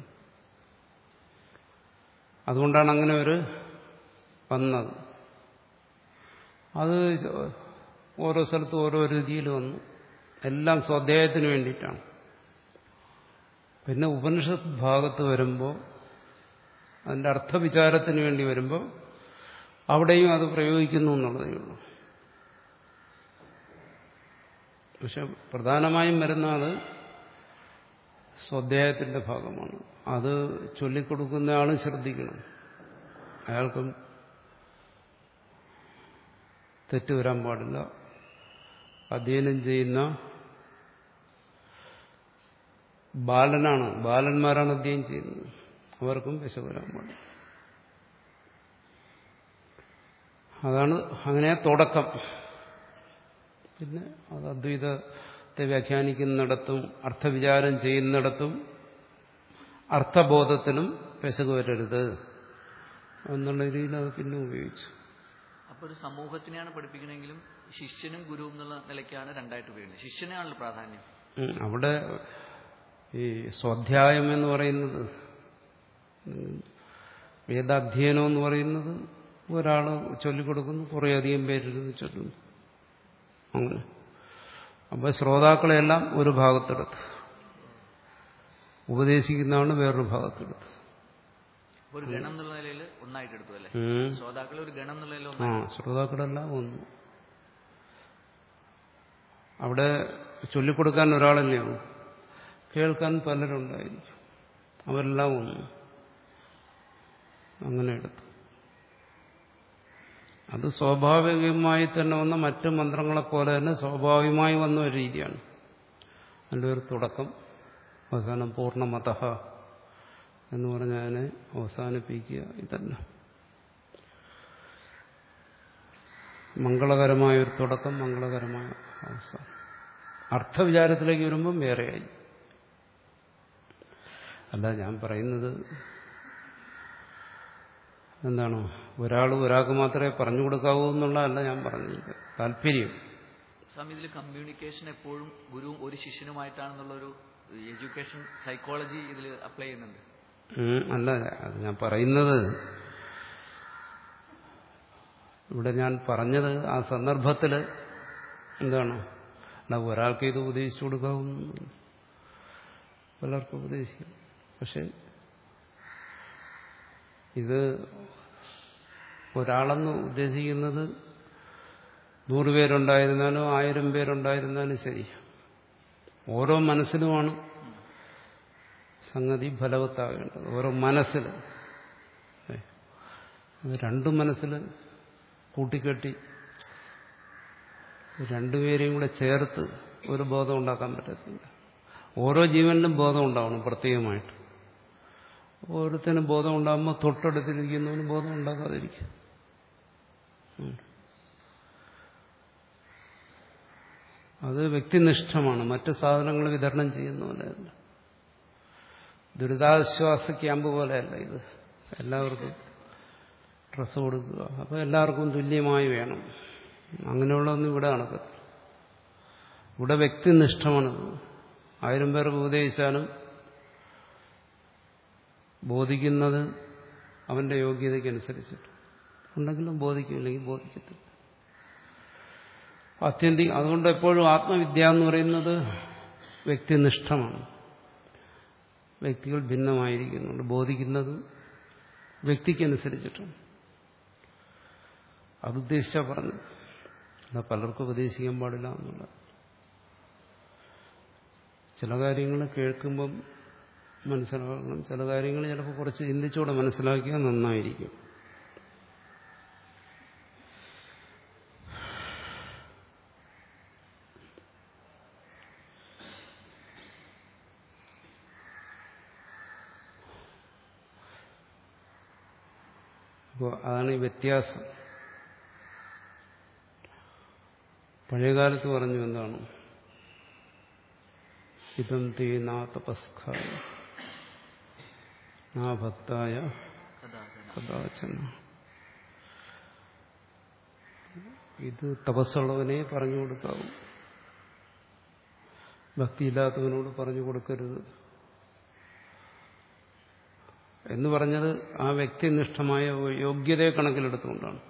അതുകൊണ്ടാണ് അങ്ങനെ ഒരു വന്നത് അത് ഓരോ സ്ഥലത്തും ഓരോ രീതിയിൽ വന്നു എല്ലാം സ്വാധ്യായത്തിന് വേണ്ടിയിട്ടാണ് പിന്നെ ഉപനിഷത്ത് ഭാഗത്ത് വരുമ്പോൾ അതിന്റെ അർത്ഥവിചാരത്തിന് വേണ്ടി വരുമ്പോൾ അവിടെയും അത് പ്രയോഗിക്കുന്നു എന്നുള്ളതേ ഉള്ളൂ പക്ഷെ പ്രധാനമായും വരുന്ന അത് സ്വാധ്യായത്തിന്റെ ഭാഗമാണ് അത് ചൊല്ലിക്കൊടുക്കുന്ന ആളും ശ്രദ്ധിക്കണം അയാൾക്കും തെറ്റ് വരാൻ പാടില്ല അധ്യയനം ചെയ്യുന്ന ബാലനാണ് ബാലന്മാരാണ് അധ്യയനം ചെയ്യുന്നത് അവർക്കും വിശ വരാൻ പാടില്ല അതാണ് അങ്ങനെ തുടക്കം പിന്നെ അത് അദ്വൈതത്തെ വ്യാഖ്യാനിക്കുന്നിടത്തും അർത്ഥവിചാരം ചെയ്യുന്നിടത്തും അർത്ഥബോധത്തിനും പെശക് വരരുത് എന്നുള്ള രീതിയിൽ അത് പിന്നെ ഉപയോഗിച്ചു അപ്പൊ ഒരു സമൂഹത്തിനെയാണ് പഠിപ്പിക്കണമെങ്കിലും ശിഷ്യനും ഗുരുവും എന്നുള്ള നിലയ്ക്കാണ് രണ്ടായിട്ട് ഉപയോഗിക്കുന്നത് ശിഷ്യനാണല്ലോ പ്രാധാന്യം ഉം, അവിടെ ഈ സ്വാധ്യായം എന്ന് പറയുന്നത് ഉം, വേദാധ്യയനം എന്ന് പറയുന്നത് ഒരാൾ ചൊല്ലിക്കൊടുക്കുന്നു കുറേയധികം പേരിരുന്ന് ചൊല്ലുന്നു അങ്ങനെ അപ്പോൾ ശ്രോതാക്കളെല്ലാം ഒരു ഭാഗത്തെടുത്ത് ഉപദേശിക്കുന്നതാണ് വേറൊരു ഭാഗത്തെടുത്ത് അപ്പൊ ഒരു ഗണം എന്നുള്ള നിലയിൽ ഒന്നായിട്ട് എടുത്തു അല്ലേ ഉം. ശ്രോതാക്കളെ ഒരു ഗണം എന്നുള്ള നിലയിൽ ആ ഒന്നായിട്ട് ശ്രോതാക്കളെല്ലാം ഒന്നു അവിടെ ചൊല്ലിക്കൊടുക്കാൻ ഒരാളല്ലേ ഉള്ളൂ കേൾക്കാൻ പലരുണ്ടായിരിക്കും അവരെല്ലാം ഒന്നു അങ്ങനെ എടുത്തു അത് സ്വാഭാവികമായി തന്നെ വന്ന മറ്റു മന്ത്രങ്ങളെ പോലെ തന്നെ സ്വാഭാവികമായി വന്ന ഒരു രീതിയാണ് അതിൻ്റെ ഒരു തുടക്കം അവസാനം പൂർണ്ണമത എന്ന് പറഞ്ഞാൽ അതിനെ അവസാനിപ്പിക്കുക ഇതല്ല മംഗളകരമായ ഒരു തുടക്കം മംഗളകരമായ അവസാനം അർത്ഥവിചാരത്തിലേക്ക് വരുമ്പം വേറെയായി അല്ല ഞാൻ പറയുന്നത് എന്താണ് ഒരാൾ ഒരാൾക്ക് മാത്രമേ പറഞ്ഞു കൊടുക്കാവൂ എന്നുള്ളതല്ല ഞാൻ പറഞ്ഞത് താല്പര്യം സ്വാമി ഇതിൽ കമ്മ്യൂണിക്കേഷൻ എപ്പോഴും ഗുരുവും ഒരു ശിഷ്യനുമായിട്ടാണെന്നുള്ളൊരു എഡ്യൂക്കേഷൻ സൈക്കോളജി ഇതിൽ അപ്ലൈ ചെയ്യുന്നുണ്ട് ഉം, അല്ല അത് ഞാൻ പറയുന്നത് ഇവിടെ ഞാൻ പറഞ്ഞത് ആ സന്ദർഭത്തിൽ എന്താണ് അല്ല ഒരാൾക്ക് ഇത് ഉപദേശിച്ചു കൊടുക്കാവുന്ന പലർക്കും ഉപദേശിക്കും പക്ഷെ ഇത് ഒരാളെന്ന് ഉദ്ദേശിക്കുന്നത് നൂറ് പേരുണ്ടായിരുന്നാലും ആയിരം പേരുണ്ടായിരുന്നാലും ശരി ഓരോ മനസ്സിലുമാണ് സംഗതി ഫലവത്താകേണ്ടത് ഓരോ മനസ്സിൽ ഏ, അത് രണ്ടു മനസ്സിൽ കൂട്ടിക്കെട്ടി രണ്ടുപേരെയും കൂടെ ചേർത്ത് ഒരു ബോധം ഉണ്ടാക്കാൻ പറ്റത്തില്ല ഓരോ ജീവനിലും ബോധം ഉണ്ടാവണം പ്രത്യേകമായിട്ട് ഓരോരുത്തരും ബോധം ഉണ്ടാകുമ്പോൾ തൊട്ടടുത്തിരിക്കുന്നവന് ബോധം ഉണ്ടാക്കാതിരിക്കും ഉം. അത് വ്യക്തിനിഷ്ഠമാണ് മറ്റ് സാധനങ്ങൾ വിതരണം ചെയ്യുന്ന പോലെയല്ല ദുരിതാശ്വാസ ക്യാമ്പ് പോലെയല്ല ഇത് എല്ലാവർക്കും ഡ്രസ്സ് കൊടുക്കുക അപ്പോൾ എല്ലാവർക്കും തുല്യമായി വേണം അങ്ങനെയുള്ളതൊന്നും ഇവിടെ നടക്കത്തില്ല ഇവിടെ വ്യക്തിനിഷ്ഠമാണത് ആയിരം പേർക്ക് ഉപദേശിച്ചാലും ബോധിക്കുന്നത് അവന്റെ യോഗ്യതയ്ക്കനുസരിച്ചിട്ട് ഉണ്ടെങ്കിലും ബോധിക്കും ഇല്ലെങ്കിൽ ബോധിക്കത്തില്ല അത്യന്തിക അതുകൊണ്ട് എപ്പോഴും ആത്മവിദ്യ എന്ന് പറയുന്നത് വ്യക്തിനിഷ്ഠമാണ് വ്യക്തികൾ ഭിന്നമായിരിക്കുന്നുണ്ട് ബോധിക്കുന്നത് വ്യക്തിക്കനുസരിച്ചിട്ടാണ് അതുദ്ദേശിച്ച പറഞ്ഞു അല്ല പലർക്കും ഉപദേശിക്കാൻ പാടില്ല എന്നുള്ള ചില കാര്യങ്ങൾ കേൾക്കുമ്പം മനസ്സിലാക്കണം ചില കാര്യങ്ങൾ ചിലപ്പോൾ കുറച്ച് ചിന്തിച്ചുകൂടെ മനസ്സിലാക്കിയാൽ നന്നായിരിക്കും അപ്പോൾ അതാണ് ഈ വ്യത്യാസം പഴയകാലത്ത് പറഞ്ഞു എന്താണ് ഇതം തേ നാ തപസ്കായ നാ ഭക്തായ കഥാചന കഥാചന ഇത് തപസ്സുള്ളവനെ പറഞ്ഞു കൊടുക്കാവൂ ഭക്തിയില്ലാത്തവനോട് പറഞ്ഞു കൊടുക്കരുത് എന്ന് പറഞ്ഞത് ആ വ്യക്തിനിഷ്ഠമായ യോഗ്യതയെ കണക്കിലെടുത്തുകൊണ്ടാണ്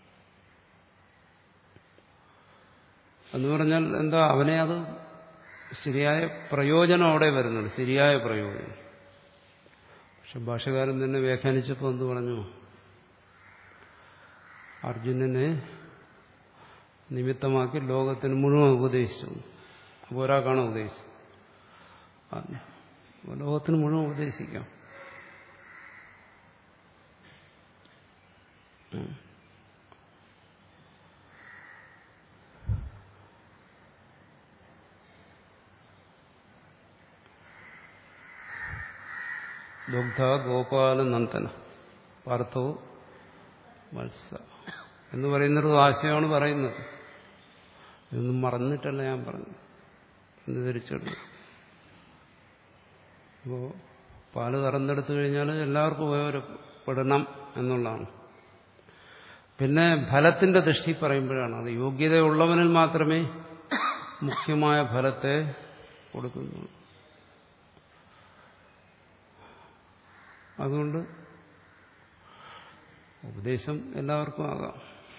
എന്ന് പറഞ്ഞാൽ എന്താ അവനെ അത് ശരിയായ പ്രയോജനം അവിടെ വരുന്നുണ്ട് ശരിയായ പ്രയോജനം പക്ഷെ ഭാഷകാരൻ തന്നെ വ്യാഖ്യാനിച്ചപ്പോൾ എന്ത് പറഞ്ഞു അർജുനനെ നിമിത്തമാക്കി ലോകത്തിന് മുഴുവൻ ഉപദേശിച്ചു അപ്പോൾ ഒരാൾക്കാണ് ഉപദേശിച്ചത് ആ, ലോകത്തിന് മുഴുവൻ ഉപദേശിക്കാം ഉം. ദുഗ്ധ ഗോപാല നന്ദന പാർത്ഥോ മത്സ എന്ന് പറയുന്നൊരു ആശയമാണ് പറയുന്നത് ഇതൊന്നും മറന്നിട്ടല്ല ഞാൻ പറഞ്ഞത് എന്ന് ധരിച്ചുള്ളൂ അപ്പോൾ പാല് കറന്നെടുത്തു കഴിഞ്ഞാൽ എല്ലാവർക്കും ഉപയോഗപ്പെടണം എന്നുള്ളതാണ് പിന്നെ ഫലത്തിന്റെ ദൃഷ്ടി പറയുമ്പോഴാണ് അത് യോഗ്യതയുള്ളവനിൽ മാത്രമേ മുഖ്യമായ ഫലത്തെ കൊടുക്കുന്നുള്ളൂ അതുകൊണ്ട് ഉപദേശം എല്ലാവർക്കും ആകാം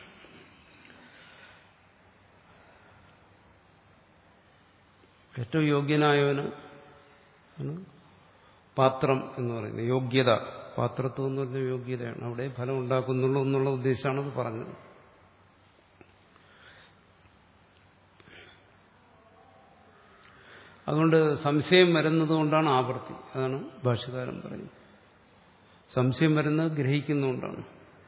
ഏറ്റവും യോഗ്യനായവന് ആണ് പാത്രം എന്ന് പറയുന്നത് യോഗ്യത പാത്രത്വം എന്ന് പറഞ്ഞ യോഗ്യതയാണ് അവിടെ ഫലം ഉണ്ടാക്കുന്നുള്ളൂ എന്നുള്ള ഉദ്ദേശമാണ് അത് പറഞ്ഞത് അതുകൊണ്ട് സംശയം വരുന്നത് കൊണ്ടാണ് ആവർത്തി അതാണ് ഭാഷകാരൻ പറയുന്നത് സംശയം വരുന്നത് ഗ്രഹിക്കുന്നതുകൊണ്ടാണ്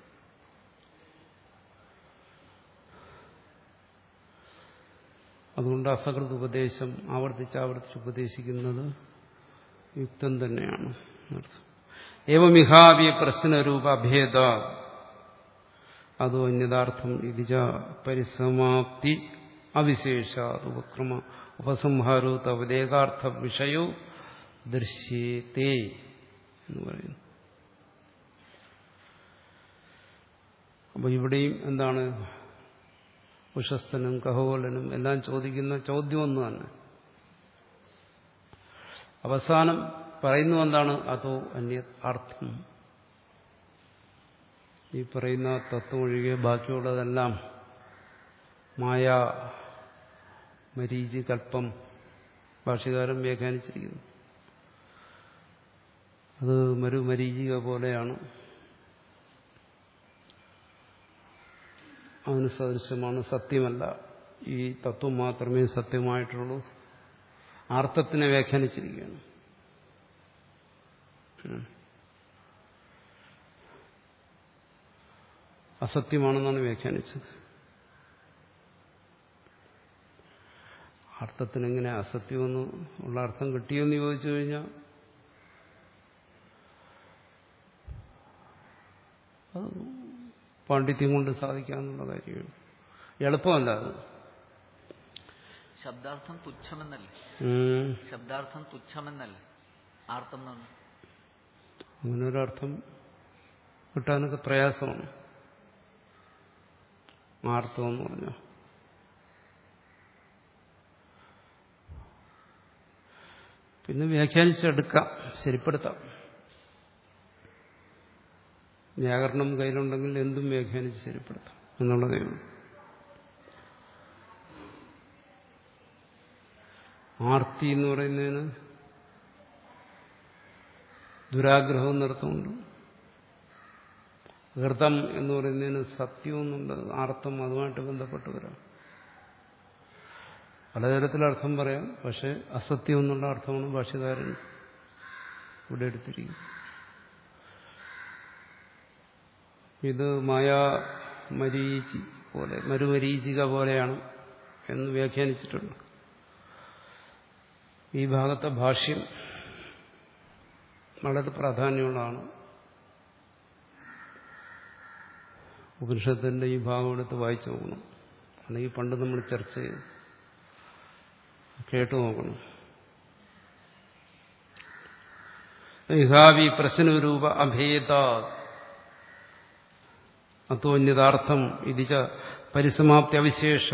അതുകൊണ്ട് അസകൃത ഉപദേശം ആവർത്തിച്ച് ആവർത്തിച്ച് ഉപദേശിക്കുന്നത് യുക്തം തന്നെയാണ് എന്നർത്ഥം. ഏവമിഹാവി പ്രശ്നരൂപ ഭേദ അതോ അന്യഥാർത്ഥം ഇതിജ പരിസമാപ്തി അവിശേഷ ഉപക്രമ ഉപസംഹാരോ തവദേകാർത്ഥ വിഷയോ ദൃശ്യേത്തേ എന്ന് പറയുന്നു അപ്പോൾ ഇവിടെയും എന്താണ് ഉഷസ്ഥനും കഹോലനും എല്ലാം ചോദിക്കുന്ന ചോദ്യം ഒന്ന് തന്നെ അവസാനം പറയുന്നു എന്താണ് അതോ അന്യ അർത്ഥം ഈ പറയുന്ന തത്വം ഒഴികെ ബാക്കിയുള്ളതെല്ലാം മായ മരീചി കൽപ്പം ഭാഷകാരൻ വ്യാഖ്യാനിച്ചിരിക്കുന്നു അത് മരുമരീചിക പോലെയാണ് അതിന് സദൃശമാണ് സത്യമല്ല ഈ തത്വം മാത്രമേ സത്യമായിട്ടുള്ളൂ ആർത്ഥത്തിനെ വ്യാഖ്യാനിച്ചിരിക്കുകയാണ് ഉം. അസത്യമാണെന്നാണ് വ്യാഖ്യാനിച്ചത് അർത്ഥത്തിനെങ്ങനെ അസത്യമെന്ന് ഉള്ള അർത്ഥം കിട്ടിയെന്ന് ചോദിച്ചു കഴിഞ്ഞാൽ അത് പാണ്ഡിത്യം കൊണ്ട് സാധിക്കാമെന്നുള്ള കാര്യമാണ് എളുപ്പമല്ല അത് ശബ്ദാർത്ഥം തുച്ഛമെന്നല്ലേ ഉം. ശബ്ദാർത്ഥം തുച്ഛമെന്നല്ലേ ആർത്തം എന്ന് പറഞ്ഞു അങ്ങനെ ഒരർത്ഥം കിട്ടാനൊക്കെ പ്രയാസമാണ് ആർത്തം എന്ന് പറഞ്ഞാൽ പിന്നെ വ്യാഖ്യാനിച്ചെടുക്കാം ശരിപ്പെടുത്താം വ്യാകരണം കയ്യിലുണ്ടെങ്കിൽ എന്തും വ്യാഖ്യാനിച്ച് ശരിപ്പെടുത്താം എന്നുള്ളതേ ഉള്ളൂ ആർത്തി എന്ന് പറയുന്നതിന് ദുരാഗ്രഹവും നിർത്തമുണ്ട് ഹൃതം എന്ന് പറയുന്നതിന് സത്യമെന്നുണ്ട് ആർത്ഥം അതുമായിട്ട് ബന്ധപ്പെട്ട് വരാം പലതരത്തിൽ അർത്ഥം പറയാം പക്ഷെ അസത്യം എന്നുള്ള അർത്ഥമാണ് ഭാഷകാരൻ ഇവിടെ എടുത്തിരിക്കുന്നത് ഇത് മായാ മരീചി പോലെ മരുമരീചിക പോലെയാണ് എന്ന് വ്യാഖ്യാനിച്ചിട്ടുണ്ട് ഈ ഭാഗത്തെ ഭാഷ്യം വളരെ പ്രാധാന്യമുള്ളതാണ് ഉപനിഷത്തിന്റെ ഈ ഭാഗം എടുത്ത് വായിച്ചു നോക്കണം അല്ലെങ്കിൽ പണ്ട് നമ്മൾ ചർച്ച ചെയ്തു കേട്ടു നോക്കണം ഇഹാവി പ്രശ്നരൂപ അഭേദ അത്തോന്യതാർത്ഥം ഇതിച്ച പരിസമാപ്തി അവിശേഷ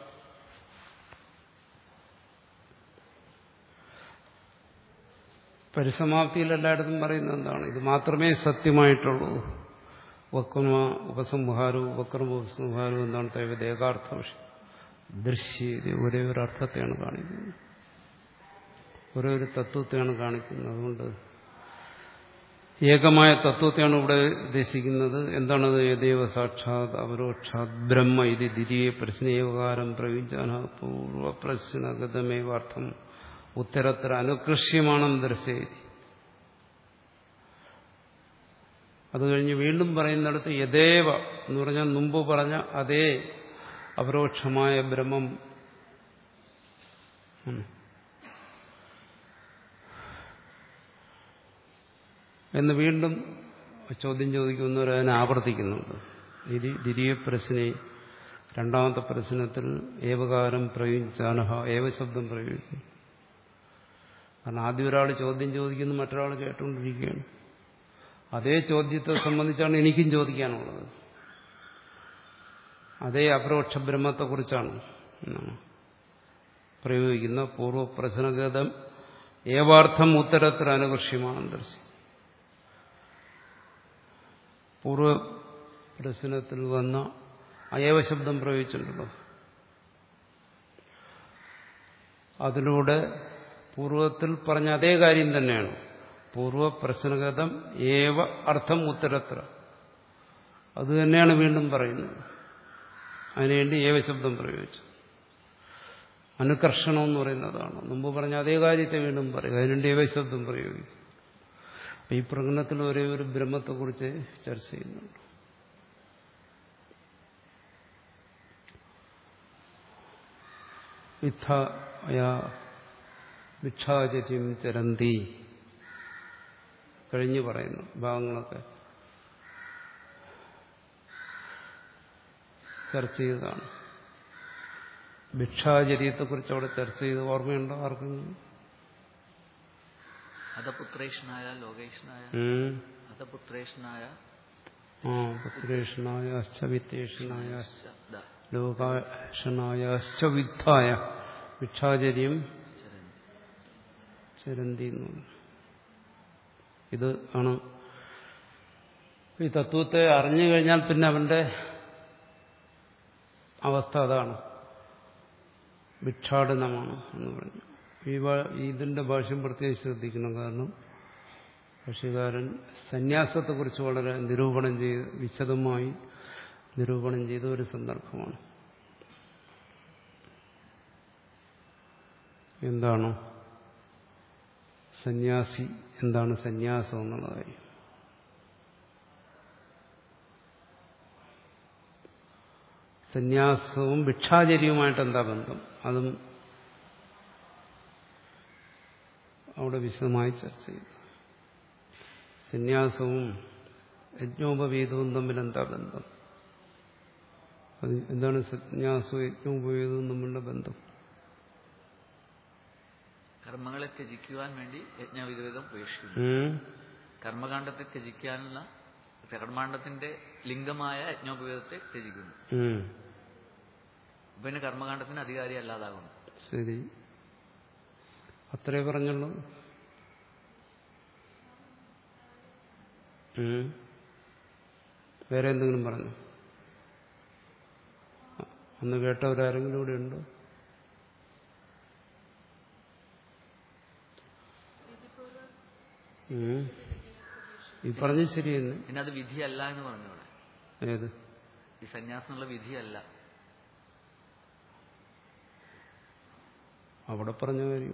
പരിസമാപ്തിയിൽ എല്ലായിടത്തും പറയുന്നത് എന്താണ് ഇത് മാത്രമേ സത്യമായിട്ടുള്ളൂ ഉപക്രമ ഉപസംഹാരവും ഉപക്രമ ഉപസംഹാരവും എന്താണ് തൈവത് ഏകാർത്ഥ വിഷയം ദൃശ്യത ഒരേ ഒരു അർത്ഥത്തെയാണ് കാണിക്കുന്നത് ഒരേ ഒരു തത്വത്തെയാണ് കാണിക്കുന്നത് അതുകൊണ്ട് ഏകമായ തത്വത്തെയാണ് ഇവിടെ ഉദ്ദേശിക്കുന്നത് എന്താണത് യദേവ സാക്ഷാത് അപരോക്ഷാത് ബ്രഹ്മ ഇത് ദ്വിതീയ പ്രശ്നേവകാരം പ്രയുജാന പൂർവപ്രശ്നഗതമേവാർത്ഥം ഉത്തരത്ര അനുകൃഷ്യമാണെന്ന് ദർശയതി അത് കഴിഞ്ഞ് വീണ്ടും പറയുന്നിടത്ത് യഥേവ എന്ന് പറഞ്ഞാൽ മുമ്പ് പറഞ്ഞ അതേ അപരോക്ഷമായ ബ്രഹ്മം ആണ്. എന്ന് വീണ്ടും ചോദ്യം ചോദിക്കുന്നവർ അതിനെ ആവർത്തിക്കുന്നുണ്ട് ഇത് ദ്വിതീയ പ്രശ്നെ രണ്ടാമത്തെ പ്രശ്നത്തിൽ ഏവകാരം പ്രയോഗിച്ചാനഹ ഏവശബ്ദം പ്രയോഗിക്കുന്നു കാരണം ആദ്യം ഒരാൾ ചോദ്യം ചോദിക്കുന്നു മറ്റൊരാൾ കേട്ടുകൊണ്ടിരിക്കുകയാണ് അതേ ചോദ്യത്തെ സംബന്ധിച്ചാണ് എനിക്കും ചോദിക്കാനുള്ളത് അതേ അപരോക്ഷ ബ്രഹ്മത്തെക്കുറിച്ചാണ് എന്നാണ് പ്രയോഗിക്കുന്ന പൂർവപ്രശ്നഗതം ഏവാർത്ഥം ഉത്തരത്തിൽ അനുകൃഷ്യമാണ് ദർശി പൂർവ പ്രശ്നത്തിൽ വന്ന അയവശബ്ദം പ്രയോഗിച്ചിട്ടുണ്ടല്ലോ അതിലൂടെ പൂർവത്തിൽ പറഞ്ഞ അതേ കാര്യം തന്നെയാണ് പൂർവ പ്രശ്നഗതം ഏവ അർത്ഥം ഉത്തരത്ര അത് തന്നെയാണ് വീണ്ടും പറയുന്നത് അതിനുവേണ്ടി ഏവശബ്ദം പ്രയോഗിച്ചു അനുകർഷണം എന്ന് പറയുന്നതാണ് മുമ്പ് പറഞ്ഞ അതേ കാര്യത്തെ വീണ്ടും പറയും അതിനുവേണ്ടി ഏവശബ്ദം പ്രയോഗിക്കും അപ്പൊ ഈ പ്രകടനത്തിൽ ഒരേ ഒരു ബ്രഹ്മത്തെക്കുറിച്ച് ചർച്ച ചെയ്യുന്നുണ്ട് വിദ്ധായ ഭിക്ഷാചര്യം ചരന്തി കഴിഞ്ഞു പറയുന്നു ഭാഗങ്ങളൊക്കെ ചർച്ച ചെയ്തതാണ് ഭിക്ഷാചര്യത്തെക്കുറിച്ച് അവിടെ ചർച്ച ചെയ്ത് ഓർമ്മയുണ്ടോ ആർക്കെങ്കിലും അധപുത്രേഷനായ ലോകേഷനായ ഉം. അധപുത്രേഷനായ ആ പുത്രേഷനായ അശ്ചവിത്തേഷനായ ശബ്ദ ലോകാഷനായ അശ്ചവിദ്ധായ ഭിക്ഷാചര്യം ചരന്തി ചരന്തി എന്ന് പറഞ്ഞു. ഇത് ആണ് ഈ തത്വത്തെ അറിഞ്ഞു കഴിഞ്ഞാൽ പിന്നെ അവന്റെ അവസ്ഥ അതാണ് ഭിക്ഷാടനമാണ് എന്ന് പറഞ്ഞു ഈ ഭാ- ഇതിന്റെ ഭാഷ്യം പ്രത്യേകിച്ച് ശ്രദ്ധിക്കണം കാരണം ഭാഷ്യകാരൻ സന്യാസത്തെക്കുറിച്ച് വളരെ നിരൂപണം ചെയ്ത് വിശദമായി നിരൂപണം ചെയ്ത ഒരു സന്ദർഭമാണ് എന്താണ് സന്യാസി എന്താണ് സന്യാസം എന്നുള്ള കാര്യം സന്യാസവും ഭിക്ഷാചര്യവുമായിട്ട് എന്താ ബന്ധം അതും അവിടെ വിശദമായി ചർച്ച ചെയ്തു സന്യാസവും യജ്ഞോപവേദവും തമ്മിൽ എന്താ ബന്ധം അത് എന്താണ് സന്യാസവും യജ്ഞോപവേദവും തമ്മിലുള്ള ബന്ധം കർമ്മങ്ങളെ ത്യജിക്കുവാൻ വേണ്ടി യജ്ഞവിധവിധം ഉപേക്ഷിക്കുന്നു ഉം? കർമ്മകാണ്ഡത്തെ ത്യജിക്കാനുള്ള കർമാണ്ഡത്തിന്റെ ലിംഗമായ യജ്ഞോപവേദത്തെ ത്യജിക്കുന്നു ഉം. പിന്നെ കർമ്മകാണ്ഡത്തിന് അധികാരി അല്ലാതാകുന്നു ശരി അത്രേ പറഞ്ഞുള്ളൂ ഉം. വേറെ എന്തെങ്കിലും പറഞ്ഞു അന്ന് കേട്ടവരാരെങ്കിലും ഇവിടെ ഉണ്ടോ ഉം. ഈ പറഞ്ഞത് ശരിയെന്ന് പിന്നെ അത് വിധിയല്ല എന്ന് പറഞ്ഞു അവിടെ ഏത് ഈ സന്യാസം എന്നുള്ള വിധിയല്ല അവിടെ പറഞ്ഞ കാര്യം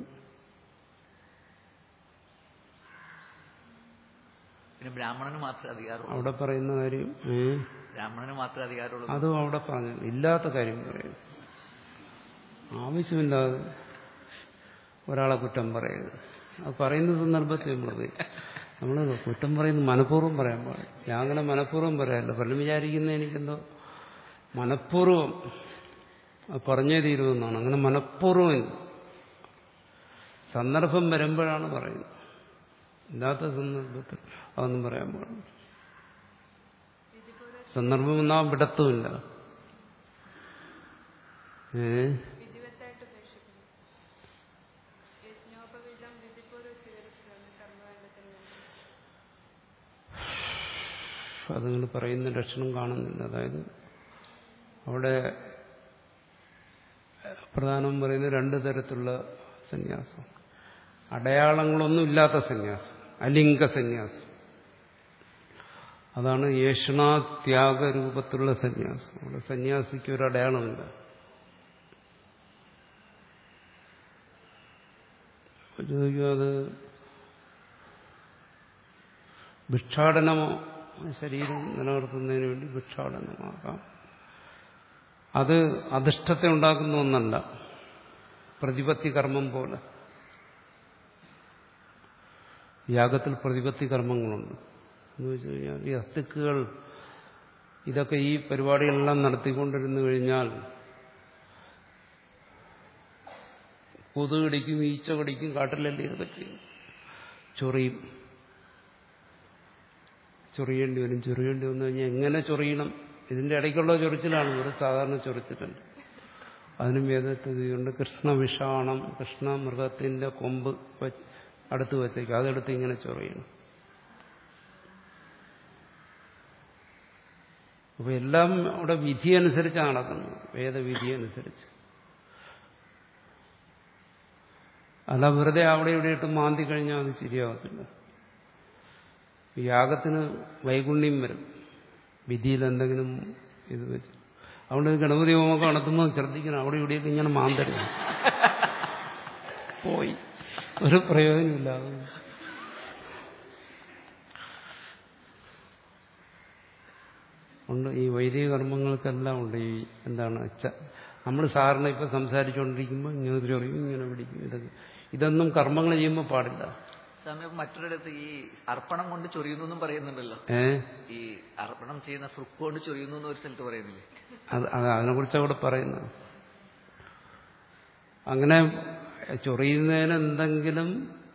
പിന്നെ ബ്രാഹ്മണന് മാത്രമേ അധികാരമുള്ളൂ അവിടെ പറയുന്ന കാര്യം ഏ ബ്രാഹ്മണന് മാത്രമേ അധികാരമുള്ളൂ അതും അവിടെ പറഞ്ഞു ഇല്ലാത്ത കാര്യം പറയുന്നു ആവശ്യമില്ലാതെ ഒരാളെ കുറ്റം പറയരുത് അത് പറയുന്ന സന്ദർഭത്തിൽ നമ്മൾ നമ്മൾ കുറ്റം പറയുന്നത് മനഃപൂർവ്വം പറയാൻ പാടില്ല ഞാൻ അങ്ങനെ മനഃപൂർവ്വം പറയാറില്ല പലരും വിചാരിക്കുന്ന എനിക്കെന്തോ മനഃപൂർവ്വം അത് പറഞ്ഞേ തീരുമെന്നാണ് അങ്ങനെ മനഃപൂർവ്വം ഇല്ല. സന്ദർഭം വരുമ്പോഴാണ് പറയുന്നത് ഇല്ലാത്ത സന്ദർഭത്തിൽ അതൊന്നും പറയാൻ പാടില്ല സന്ദർഭം എന്നാ വിടത്തുമില്ല ഏ വിധിവത്തായിട്ട് ഉപേക്ഷിക്കുന്നു യജ്ഞോപവീതം വിധിപൂർവ്വം സ്വീകരിച്ചിട്ടുണ്ട് കർമ്മകാണ്ഡത്തിന് വേണ്ടി അത് നിങ്ങൾ പറയുന്ന ലക്ഷണം കാണുന്നില്ല അതായത് അവിടെ പ്രധാനം പറയുന്നത് രണ്ട് തരത്തിലുള്ള സന്യാസം അടയാളങ്ങളൊന്നും ഇല്ലാത്ത സന്യാസം അലിംഗ സന്യാസം അതാണ് യേഷണാത്യാഗ രൂപത്തിലുള്ള സന്യാസം അവിടെ സന്യാസിക്ക് ഒരു അടയാളമില്ല അപ്പൊ ചോദിക്കും അത് ഭിക്ഷാടനമോ ശരീരം നിലനിർത്തുന്നതിന് വേണ്ടി ഭിക്ഷാടനമാകാം അത് അധിഷ്ഠത്തെ ഉണ്ടാക്കുന്ന ഒന്നല്ല പ്രതിപത്തി കർമ്മം പോലെ യാഗത്തിൽ പ്രതിപത്തി കർമ്മങ്ങളുണ്ട് എന്ന് വെച്ച് കഴിഞ്ഞാൽ ഈ അസ്തിക്കുകൾ ഇതൊക്കെ ഈ പരിപാടികളെല്ലാം നടത്തിക്കൊണ്ടിരുന്നു കഴിഞ്ഞാൽ കൊതു കടിക്കും ഈച്ച കടിക്കും കാട്ടിലല്ലേ ഇതൊക്കെ ചെയ്യും ചൊറിയും ചൊറിയേണ്ടി വരും ചൊറിയേണ്ടി വന്നു കഴിഞ്ഞാൽ എങ്ങനെ ചൊറിയണം ഇതിന്റെ ഇടയ്ക്കുള്ള ചൊറിച്ചിലാണ് ഒരു സാധാരണ ചൊറിച്ചിലുണ്ട് അതിനും വേദത്തിയുണ്ട് കൃഷ്ണവിഷാണം കൃഷ്ണ മൃഗത്തിന്റെ കൊമ്പ് വച്ച് അടുത്ത് വച്ചേക്കും അതെടുത്ത് ഇങ്ങനെ ചൊറിയണം അപ്പൊ എല്ലാം അവിടെ വിധി അനുസരിച്ചാണ് നടക്കുന്നത് വേദവിധി അനുസരിച്ച് അല്ല വെറുതെ അവിടെ ഇവിടെ ഇട്ട് മാന്തി കഴിഞ്ഞാൽ അത് ശരിയാകത്തില്ല യാഗത്തിന് വൈകുണ്യം വരും വിധിയിൽ എന്തെങ്കിലും ഇത് വെച്ച് അതുകൊണ്ട് ഗണപതി ഹോമൊക്കെ നടത്തുമ്പോൾ ശ്രദ്ധിക്കണം അവിടെ ഇവിടെയൊക്കെ ഇങ്ങനെ മാന്തരുത് പോയി ഒരു പ്രയോജനമില്ല അത് ഉണ്ട് ഈ വൈദിക കർമ്മങ്ങൾക്കെല്ലാം ഉണ്ട് ഈ എന്താണ് നമ്മൾ സാറിന് ഇപ്പം സംസാരിച്ചുകൊണ്ടിരിക്കുമ്പോൾ ഇങ്ങനെ ചൊറിയും ഇങ്ങനെ പിടിക്കും ഇതൊക്കെ ഇതൊന്നും കർമ്മങ്ങൾ ചെയ്യുമ്പോൾ പാടില്ല സമയം മറ്റൊരിടത്ത് ഈ അർപ്പണം കൊണ്ട് ചൊറിയുന്നു എന്നും പറയുന്നുണ്ടല്ലോ ഏ ഈ അർപ്പണം ചെയ്യുന്ന സൃക്ക് കൊണ്ട് ചൊറിയുന്നു എന്ന് ഒരു സ്ഥലത്ത് പറയുന്നില്ലേ അത് അത് അതിനെക്കുറിച്ച് അവിടെ പറയുന്നത് അങ്ങനെ ചൊറിയുന്നതിന് എന്തെങ്കിലും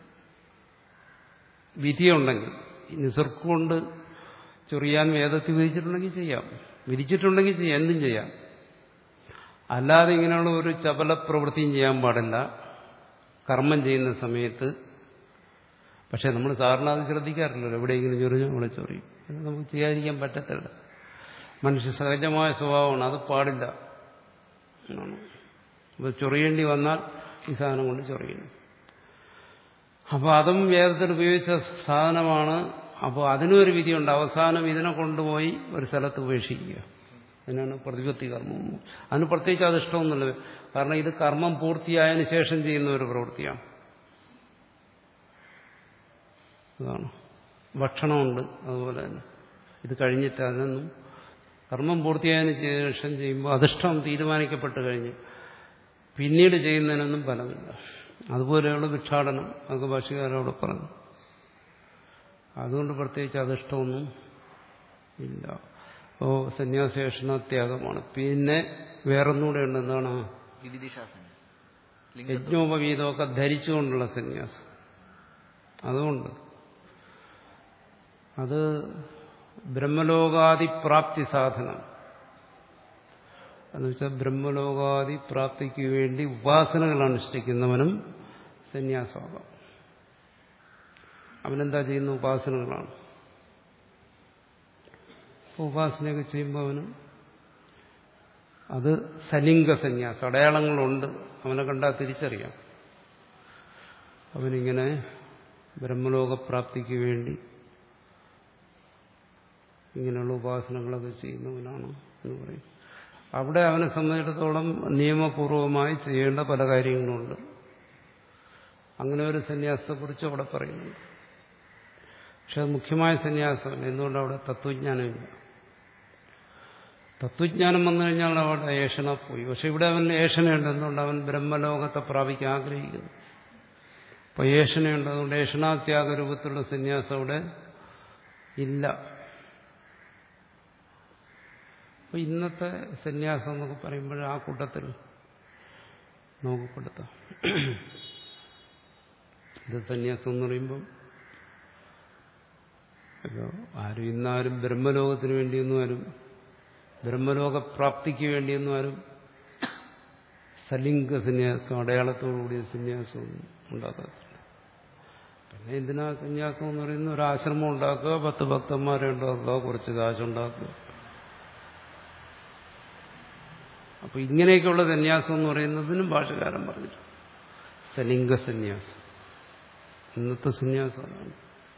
വിധിയുണ്ടെങ്കിൽ നിസർക്കൊണ്ട് ചൊറിയാൻ വേദത്തിൽ വിധിച്ചിട്ടുണ്ടെങ്കിൽ ചെയ്യാം വിധിച്ചിട്ടുണ്ടെങ്കിൽ ചെയ്യാം എന്തും ചെയ്യാം അല്ലാതെ ഇങ്ങനെയുള്ള ഒരു ചപല പ്രവൃത്തിയും ചെയ്യാൻ പാടില്ല കർമ്മം ചെയ്യുന്ന സമയത്ത് പക്ഷെ നമ്മൾ സാറിന് അത് ശ്രദ്ധിക്കാറില്ലല്ലോ എവിടെയെങ്കിലും ചൊറിഞ്ഞു അവിടെ ചൊറിയും അത് നമുക്ക് ചെയ്യാതിരിക്കാൻ പറ്റത്തില്ല മനുഷ്യ സഹജമായ സ്വഭാവമാണ് അത് പാടില്ല എന്നാണ് അപ്പോൾ ചൊറിയേണ്ടി വന്നാൽ ഈ സാധനം കൊണ്ട് ചൊറിയുന്നു അപ്പോൾ അതും വേദത്തിൽ ഉപയോഗിച്ച സാധനമാണ് അപ്പോൾ അതിനൊരു വിധിയുണ്ട് അവസാനം ഇതിനെ കൊണ്ടുപോയി ഒരു സ്ഥലത്ത് ഉപേക്ഷിക്കുക അതിനാണ് പ്രതിപത്തി കർമ്മം അതിന് പ്രത്യേകിച്ച് അത് ഇഷ്ടമൊന്നുമില്ല കാരണം ഇത് കർമ്മം പൂർത്തിയായതിനു ശേഷം ചെയ്യുന്ന ഒരു പ്രവൃത്തിയാണ് അതാണ് ഭക്ഷണമുണ്ട് അതുപോലെ തന്നെ ഇത് കഴിഞ്ഞിട്ട് അതിനൊന്നും കർമ്മം പൂർത്തിയായതിനു ശേഷം ചെയ്യുമ്പോൾ അധിഷ്ഠം തീരുമാനിക്കപ്പെട്ട് കഴിഞ്ഞ് പിന്നീട് ചെയ്യുന്നതിനൊന്നും ഫലമില്ല അതുപോലെയുള്ള ഭിക്ഷാടനം അതൊക്കെ ഭാഷകാരോട് പറഞ്ഞു അതുകൊണ്ട് പ്രത്യേകിച്ച് അധിഷ്ടമൊന്നും ഇല്ല ഓ സന്യാസേഷണ ത്യാഗമാണ് പിന്നെ വേറൊന്നുകൂടെ ഉണ്ട് എന്താണ് വിവിധിശാസനം ലിംഗ യജ്ഞോപവീതമൊക്കെ ധരിച്ചുകൊണ്ടുള്ള സന്യാസം അതുകൊണ്ട് അത് ബ്രഹ്മലോകാദി പ്രാപ്തി സാധനം എന്നുവെച്ചാൽ ബ്രഹ്മലോകാദി പ്രാപ്തിക്ക് വേണ്ടി ഉപാസനകൾ അനുഷ്ഠിക്കുന്നവനും സന്യാസമാകാം അവനെന്താ ചെയ്യുന്ന ഉപാസനകളാണ് അപ്പോൾ ഉപാസനയൊക്കെ ചെയ്യുമ്പോൾ അവനും അത് സലിംഗ സന്യാസം അടയാളങ്ങളുണ്ട് അവനെ കണ്ടാൽ തിരിച്ചറിയാം അവനിങ്ങനെ ബ്രഹ്മലോകപ്രാപ്തിക്ക് വേണ്ടി ഇങ്ങനെയുള്ള ഉപാസനകളൊക്കെ ചെയ്യുന്നവനാണ് എന്ന് പറയും അവിടെ അവനെ സംബന്ധിച്ചിടത്തോളം നിയമപൂർവമായി ചെയ്യേണ്ട പല കാര്യങ്ങളുണ്ട് അങ്ങനെ ഒരു സന്യാസത്തെക്കുറിച്ച് അവിടെ പറയുന്നുണ്ട് പക്ഷെ അത് മുഖ്യമായ സന്യാസമല്ല എന്തുകൊണ്ട് അവിടെ തത്വജ്ഞാനമില്ല തത്വജ്ഞാനം വന്നു കഴിഞ്ഞാൽ അവിടെ ഏഷണ പോയി പക്ഷെ ഇവിടെ അവൻ ഏഷണയുണ്ട് എന്തുകൊണ്ട് അവൻ ബ്രഹ്മലോകത്തെ പ്രാപിക്കാൻ ആഗ്രഹിക്കുന്നു അപ്പൊ ഏഷണയുണ്ട് അതുകൊണ്ട് ഏഷണാത്യാഗ രൂപത്തിലുള്ള സന്യാസം അവിടെ ഇല്ല അപ്പൊ ഇന്നത്തെ സന്യാസം എന്നൊക്കെ പറയുമ്പോൾ ആ കൂട്ടത്തിൽ നമുക്ക് പെടുത്താം ഇത് സന്യാസം എന്ന് പറയുമ്പം ഇപ്പൊ ആരും ഇന്നാരും ബ്രഹ്മലോകത്തിന് വേണ്ടിയൊന്നും ആരും ബ്രഹ്മലോകപ്രാപ്തിക്ക് വേണ്ടിയൊന്നും ആരും സലിംഗ സന്യാസം അടയാളത്തോടുകൂടിയ സന്യാസം ഉണ്ടാക്കാറില്ല പിന്നെ എന്തിനാ സന്യാസം എന്ന് പറയുന്ന ഒരു ആശ്രമം ഉണ്ടാക്കുക പത്ത് ഭക്തന്മാരെ ഉണ്ടാക്കുക കുറച്ച് കാശുണ്ടാക്കുക അപ്പൊ ഇങ്ങനെയൊക്കെയുള്ള സന്യാസം എന്ന് പറയുന്നതിനും ഭാഷകാരൻ പറഞ്ഞു സലിംഗ സന്യാസം ഇന്നത്തെ സന്യാസം അതാണ്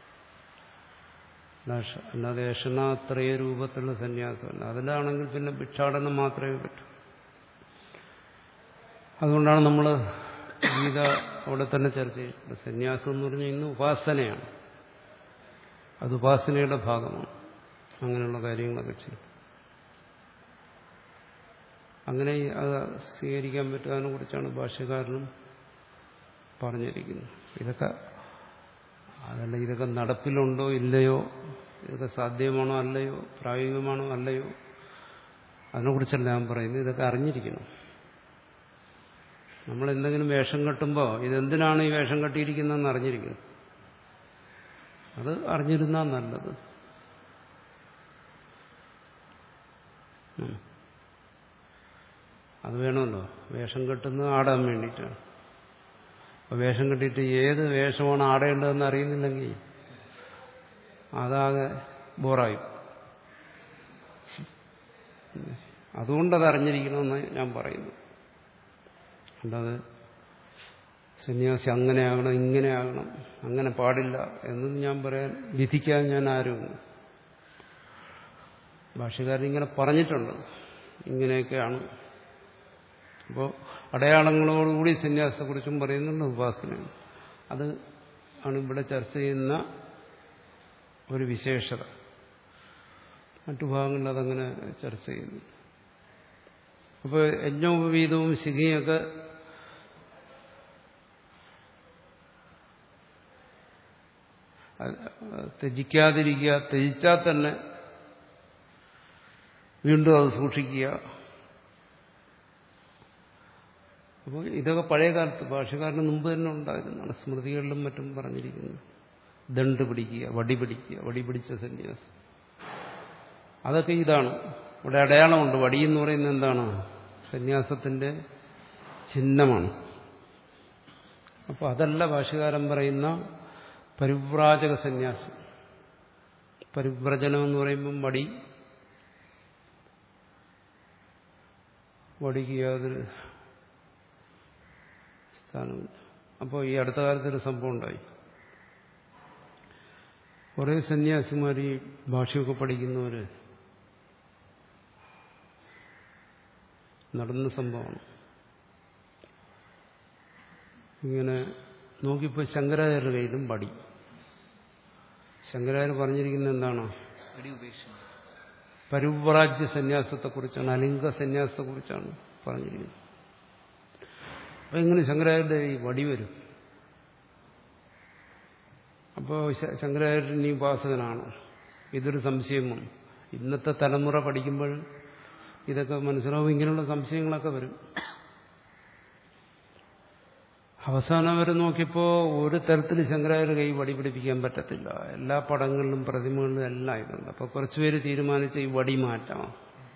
അല്ലാതെ ഏഷണാത്രയ രൂപത്തിലുള്ള സന്യാസമല്ല അതിലാണെങ്കിൽ പിന്നെ ഭിക്ഷാടനം മാത്രമേ പറ്റൂ അതുകൊണ്ടാണ് നമ്മൾ ഗീത അവിടെ തന്നെ ചർച്ച ചെയ്യുന്നത് സന്യാസം എന്ന് പറഞ്ഞാൽ ഇന്ന് ഉപാസനയാണ് അത് ഉപാസനയുടെ ഭാഗമാണ് അങ്ങനെയുള്ള കാര്യങ്ങളൊക്കെ ചെയ്യും അങ്ങനെ അത് സ്വീകരിക്കാൻ പറ്റുന്നതിനെ കുറിച്ചാണ് ഭാഷ്യകാരനും പറഞ്ഞിരിക്കുന്നത് ഇതൊക്കെ അതല്ല ഇതൊക്കെ നടപ്പിലുണ്ടോ ഇല്ലയോ ഇതൊക്കെ സാധ്യമാണോ അല്ലയോ പ്രായോഗികമാണോ അല്ലയോ അതിനെക്കുറിച്ചല്ല ഞാൻ പറയുന്നത് ഇതൊക്കെ അറിഞ്ഞിരിക്കണം നമ്മൾ എന്തെങ്കിലും വേഷം കെട്ടുമ്പോൾ ഇതെന്തിനാണ് ഈ വേഷം കെട്ടിയിരിക്കുന്നതെന്ന് അറിഞ്ഞിരിക്കണം അത് അറിഞ്ഞിരുന്നാൽ നല്ലത് ഉം. അത് വേണമല്ലോ വേഷം കെട്ടുന്നത് ആടാൻ വേണ്ടിയിട്ടാണ് അപ്പൊ വേഷം കെട്ടിയിട്ട് ഏത് വേഷമാണ് ആടേണ്ടതെന്ന് അറിയുന്നില്ലെങ്കിൽ അതാകെ ബോറായി അതുകൊണ്ടത് അറിഞ്ഞിരിക്കണമെന്ന് ഞാൻ പറയുന്നു അല്ലാതെ സന്യാസി അങ്ങനെയാകണം ഇങ്ങനെയാകണം അങ്ങനെ പാടില്ല എന്നൊന്നും ഞാൻ പറയാൻ വിധിക്കാൻ ഞാൻ ആരുമില്ല ഭാഷകാരൻ ഇങ്ങനെ പറഞ്ഞിട്ടുണ്ട് ഇങ്ങനെയൊക്കെയാണ് അപ്പോൾ അടയാളങ്ങളോടുകൂടി സന്യാസത്തെക്കുറിച്ചും പറയുന്നുണ്ട് ഉപാസനയാണ് അത് ആണ് ഇവിടെ ചർച്ച ചെയ്യുന്ന ഒരു വിശേഷത മറ്റു ഭാഗങ്ങളിൽ അതങ്ങനെ ചർച്ച ചെയ്യുന്നു അപ്പോൾ യജ്ഞോപവീതവും ശിഖിയൊക്കെ ത്യജിക്കാതിരിക്കുക ത്യജിച്ചാൽ തന്നെ വീണ്ടും അത് സൂക്ഷിക്കുക അപ്പോൾ ഇതൊക്കെ പഴയ കാലത്ത് ഭാഷകാരന് മുമ്പ് തന്നെ ഉണ്ടായിരുന്നതാണ് സ്മൃതികളിലും മറ്റും പറഞ്ഞിരിക്കുന്നു ദണ്ട് പിടിക്കുക വടി പിടിക്കുക വടി പിടിച്ച സന്യാസം അതൊക്കെ ഇതാണ് ഇവിടെ അടയാളമുണ്ട് വടി എന്ന് പറയുന്നത് എന്താണ് സന്യാസത്തിന്റെ ചിഹ്നമാണ് അപ്പോൾ അതല്ല ഭാഷകാരൻ പറയുന്ന പരിവ്രാജക സന്യാസം പരിവ്രജനം എന്ന് പറയുമ്പം വടി വടിക്ക് യാതൊരു സ്ഥാനമില്ല അപ്പോൾ ഈ അടുത്ത കാലത്തൊരു സംഭവം ഉണ്ടായി കുറേ സന്യാസിമാർ ഈ ഭാഷയൊക്കെ പഠിക്കുന്നവർ നടന്ന സംഭവമാണ് ഇങ്ങനെ നോക്കിയപ്പോൾ ശങ്കരാചാര്യ കയ്യിലും പടി ശങ്കരാചാര്യ പറഞ്ഞിരിക്കുന്നത് എന്താണ് വെടി ഉപേക്ഷിച്ചു പരുവ്രാജ്യ സന്യാസത്തെക്കുറിച്ചാണ് അലിംഗ സന്യാസത്തെക്കുറിച്ചാണ് പറഞ്ഞിരിക്കുന്നത് അപ്പം എങ്ങനെ ശങ്കരാചാര്യരുടെ ഈ വടി വരും അപ്പോൾ ശങ്കരാചാര്യൻ ഈ ഉപാസകനാണോ ഇതൊരു സംശയം വന്നു ഇന്നത്തെ തലമുറ പഠിക്കുമ്പോൾ ഇതൊക്കെ മനസ്സിലാവും ഇങ്ങനെയുള്ള സംശയങ്ങളൊക്കെ വരും അവസാനം അവർ നോക്കിയപ്പോൾ ഒരു തരത്തിൽ ശങ്കരാചാര്യ കൈ വടി പിടിപ്പിക്കാൻ പറ്റത്തില്ല എല്ലാ പടങ്ങളിലും പ്രതിമകളിലും എല്ലാം ഇതുണ്ട് അപ്പോൾ കുറച്ചുപേര് തീരുമാനിച്ച് ഈ വടി മാറ്റാം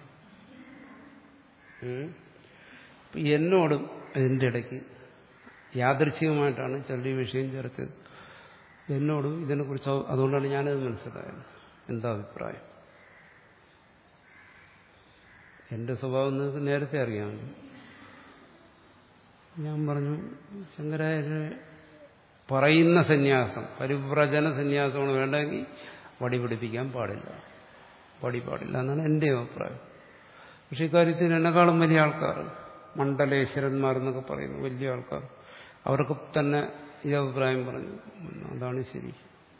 ഉം. അപ്പൊ എന്നോടും ഇതിൻ്റെ ഇടയ്ക്ക് യാദൃച്ഛികമായിട്ടാണ് ചെറിയ വിഷയം ചർച്ച എന്നോടും ഇതിനെക്കുറിച്ച് അതുകൊണ്ടാണ് ഞാനത് മനസ്സിലായത് എന്താ അഭിപ്രായം എന്റെ സ്വഭാവം നിങ്ങൾക്ക് നേരത്തെ അറിയാം ഞാൻ പറഞ്ഞു ശങ്കരാചാര്യ പറയുന്ന സന്യാസം പരിവ്രജന സന്യാസമാണ് വേണ്ടെങ്കിൽ വടി പിടിപ്പിക്കാൻ പാടില്ല വടി പാടില്ല എന്നാണ് എൻ്റെ അഭിപ്രായം പക്ഷെ ഇക്കാര്യത്തിൽ എന്നെക്കാളും വലിയ ആൾക്കാർ മണ്ഡലേശ്വരന്മാർ എന്നൊക്കെ പറയുന്നു വലിയ ആൾക്കാർ അവർക്ക് തന്നെ ഈ അഭിപ്രായം പറഞ്ഞു അതാണ് ശരി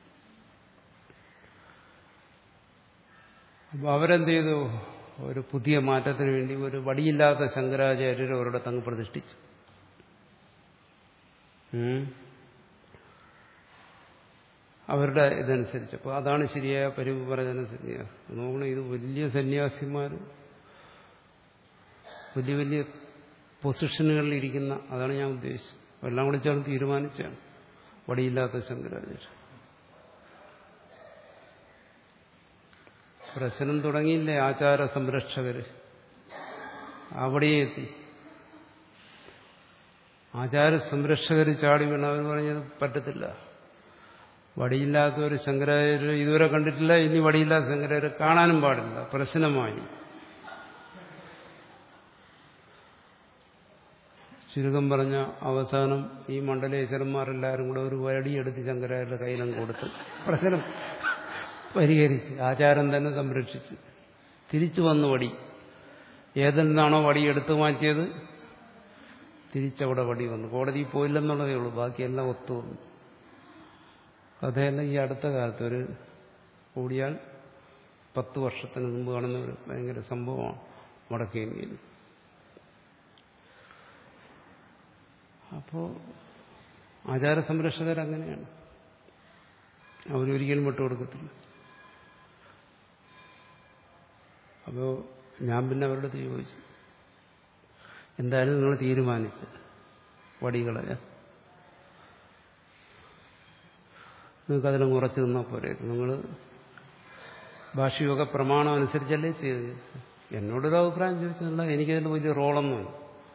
അപ്പോൾ അവരെന്ത് ചെയ്തു ഒരു പുതിയ മാറ്റത്തിന് വേണ്ടി ഒരു വടിയില്ലാത്ത ശങ്കരാചാര്യർ അവരുടെ തങ്ങ് പ്രതിഷ്ഠിച്ചു ഉം. അവരുടെ ഇതനുസരിച്ച് അപ്പോൾ അതാണ് ശരിയായ പരിപരജന സന്യാസം നോക്കണം ഇത് വലിയ സന്യാസിമാർ വലിയ വലിയ പൊസിഷനുകളിൽ ഇരിക്കുന്ന അതാണ് ഞാൻ ഉദ്ദേശിച്ചത് എല്ലാം കൂടി ചേർന്ന് തീരുമാനിച്ചാണ് വടിയില്ലാത്ത ശങ്കരാചാര്യ പ്രശ്നം തുടങ്ങിയില്ലേ ആചാര സംരക്ഷകര് അവിടെ എത്തി ആചാര സംരക്ഷകർ ചാടി വീണ അവർ പറഞ്ഞത് പറ്റത്തില്ല വടിയില്ലാത്ത ഒരു ശങ്കരാചാര്യ ഇതുവരെ കണ്ടിട്ടില്ല ഇനി വടിയില്ലാത്ത ശങ്കരാചാര്യ കാണാനും പാടില്ല പ്രശ്നമായി ചുരുക്കം പറഞ്ഞ അവസാനം ഈ മണ്ഡലേശ്വരന്മാരെല്ലാവരും കൂടെ ഒരു വടിയെടുത്ത് ശങ്കരാചാര്യ കയ്യിലും കൊടുത്ത് പ്രശ്നം പരിഹരിച്ച് ആചാരം തന്നെ സംരക്ഷിച്ച് തിരിച്ചു വന്നു വടി ഏതിൽ നിന്നാണോ വടി എടുത്തു മാറ്റിയത് തിരിച്ചവിടെ വടി വന്നു കോടതി പോയില്ലെന്നുള്ളതേ ഉള്ളൂ ബാക്കിയെല്ലാം ഒത്തു വന്നു കഥയെല്ലാം ഈ അടുത്ത കാലത്ത് ഒരു കൂടിയാൽ പത്ത് വർഷത്തിന് മുമ്പ് കാണുന്ന ഒരു ഭയങ്കര സംഭവമാണ് വടക്കേ ഇന്ത്യയിൽ അപ്പോൾ ആചാര സംരക്ഷകരങ്ങനെയാണ് അവരൊരിക്കലും വിട്ടുകൊടുക്കത്തില്ല അപ്പോൾ ഞാൻ പിന്നെ അവരുടെ അടുത്ത് ചോദിച്ചു എന്തായാലും നിങ്ങൾ തീരുമാനിച്ച് വടികളെ നിങ്ങൾക്ക് അതിലും ഉറച്ചു നിന്നാൽ പോരെ നിങ്ങൾ ഭാഷയൊക്കെ പ്രമാണം അനുസരിച്ചല്ലേ ചെയ്തത് എന്നോടൊരു അഭിപ്രായം ചോദിച്ചതല്ല എനിക്കതിൽ വലിയ റോളൊന്നുമില്ല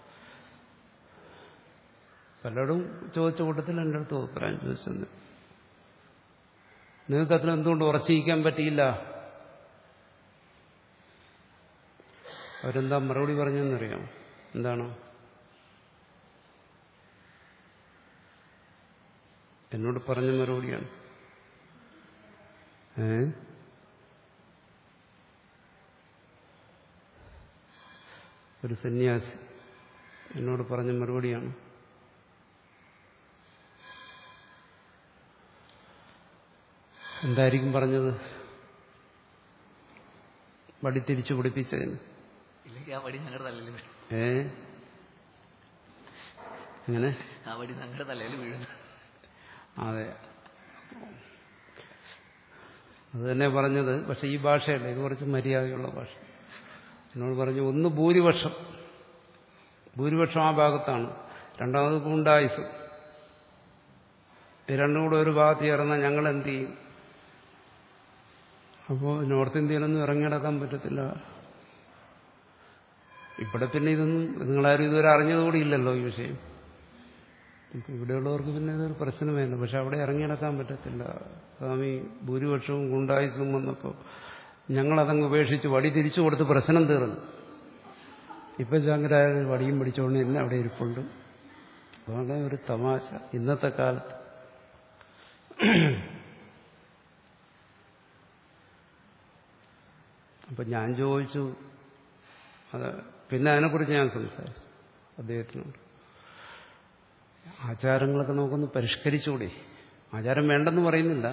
പലരും ചോദിച്ച കൂട്ടത്തിൽ എൻ്റെ അടുത്ത് അഭിപ്രായം ചോദിച്ചത് നിങ്ങൾക്ക് അതിൽ എന്തുകൊണ്ട് ഉറച്ചിരിക്കാൻ പറ്റിയില്ല അവരെന്താ മറുപടി പറഞ്ഞെന്നറിയാം എന്താണ് എന്നോട് പറഞ്ഞ മറുപടിയാണ് ഏ ഒരു സന്യാസി എന്നോട് പറഞ്ഞ മറുപടിയാണ് എന്തായിരിക്കും പറഞ്ഞത് വടി തിരിച്ചു പിടിപ്പിച്ചതിന് ഇല്ലെങ്കിൽ ആ വടി ഞങ്ങളുടെ തലയിൽ വീഴും ഏ അങ്ങനെ ആ വടി ഞങ്ങളുടെ തലയിൽ വീഴും അതെ അത് തന്നെ പറഞ്ഞത് പക്ഷെ ഈ ഭാഷയല്ല ഇത് കുറച്ച് മര്യാദയുള്ള ഭാഷ എന്നോട് പറഞ്ഞു ഒന്ന് ഭൂരിപക്ഷം ഭൂരിപക്ഷം ആ ഭാഗത്താണ് രണ്ടാമത് ഗുണ്ടായുസ് ഇത് രണ്ടും കൂടെ ഒരു ഭാഗത്ത് ചേർന്നാൽ ഞങ്ങൾ എന്ത് ചെയ്യും അപ്പോൾ നോർത്ത് ഇന്ത്യയിലൊന്നും ഇറങ്ങിടക്കാൻ പറ്റത്തില്ല ഇവിടെ പിന്നെ ഇതൊന്നും നിങ്ങളാരും ഇതുവരെ അറിഞ്ഞതുകൂടി ഇല്ലല്ലോ ഈ വിഷയം ഇപ്പൊ ഇവിടെയുള്ളവർക്ക് പിന്നെ ഇതൊരു പ്രശ്നമേല്ല പക്ഷെ അവിടെ ഇറങ്ങിടക്കാൻ പറ്റത്തില്ല സ്വാമി ഭൂരിപക്ഷവും ഗുണ്ടായുസും വന്നപ്പോൾ ഞങ്ങളതങ്ങ് ഉപേക്ഷിച്ച് വടി തിരിച്ചു കൊടുത്ത് പ്രശ്നം തീർന്നു ഇപ്പൊ ശങ്കരായ വടിയും പിടിച്ചോണ്ട് എന്നെ അവിടെ ഇരിപ്പുണ്ട് അതാണ് ഒരു തമാശ ഇന്നത്തെ കാലത്ത് അപ്പൊ ഞാൻ ചോദിച്ചു അത് പിന്നെ അതിനെക്കുറിച്ച് ഞാൻ സംസാരിച്ചു അദ്ദേഹത്തിനോട് ആചാരങ്ങളൊക്കെ നമുക്കൊന്ന് പരിഷ്കരിച്ചുകൂടെ ആചാരം വേണ്ടെന്ന് പറയുന്നില്ല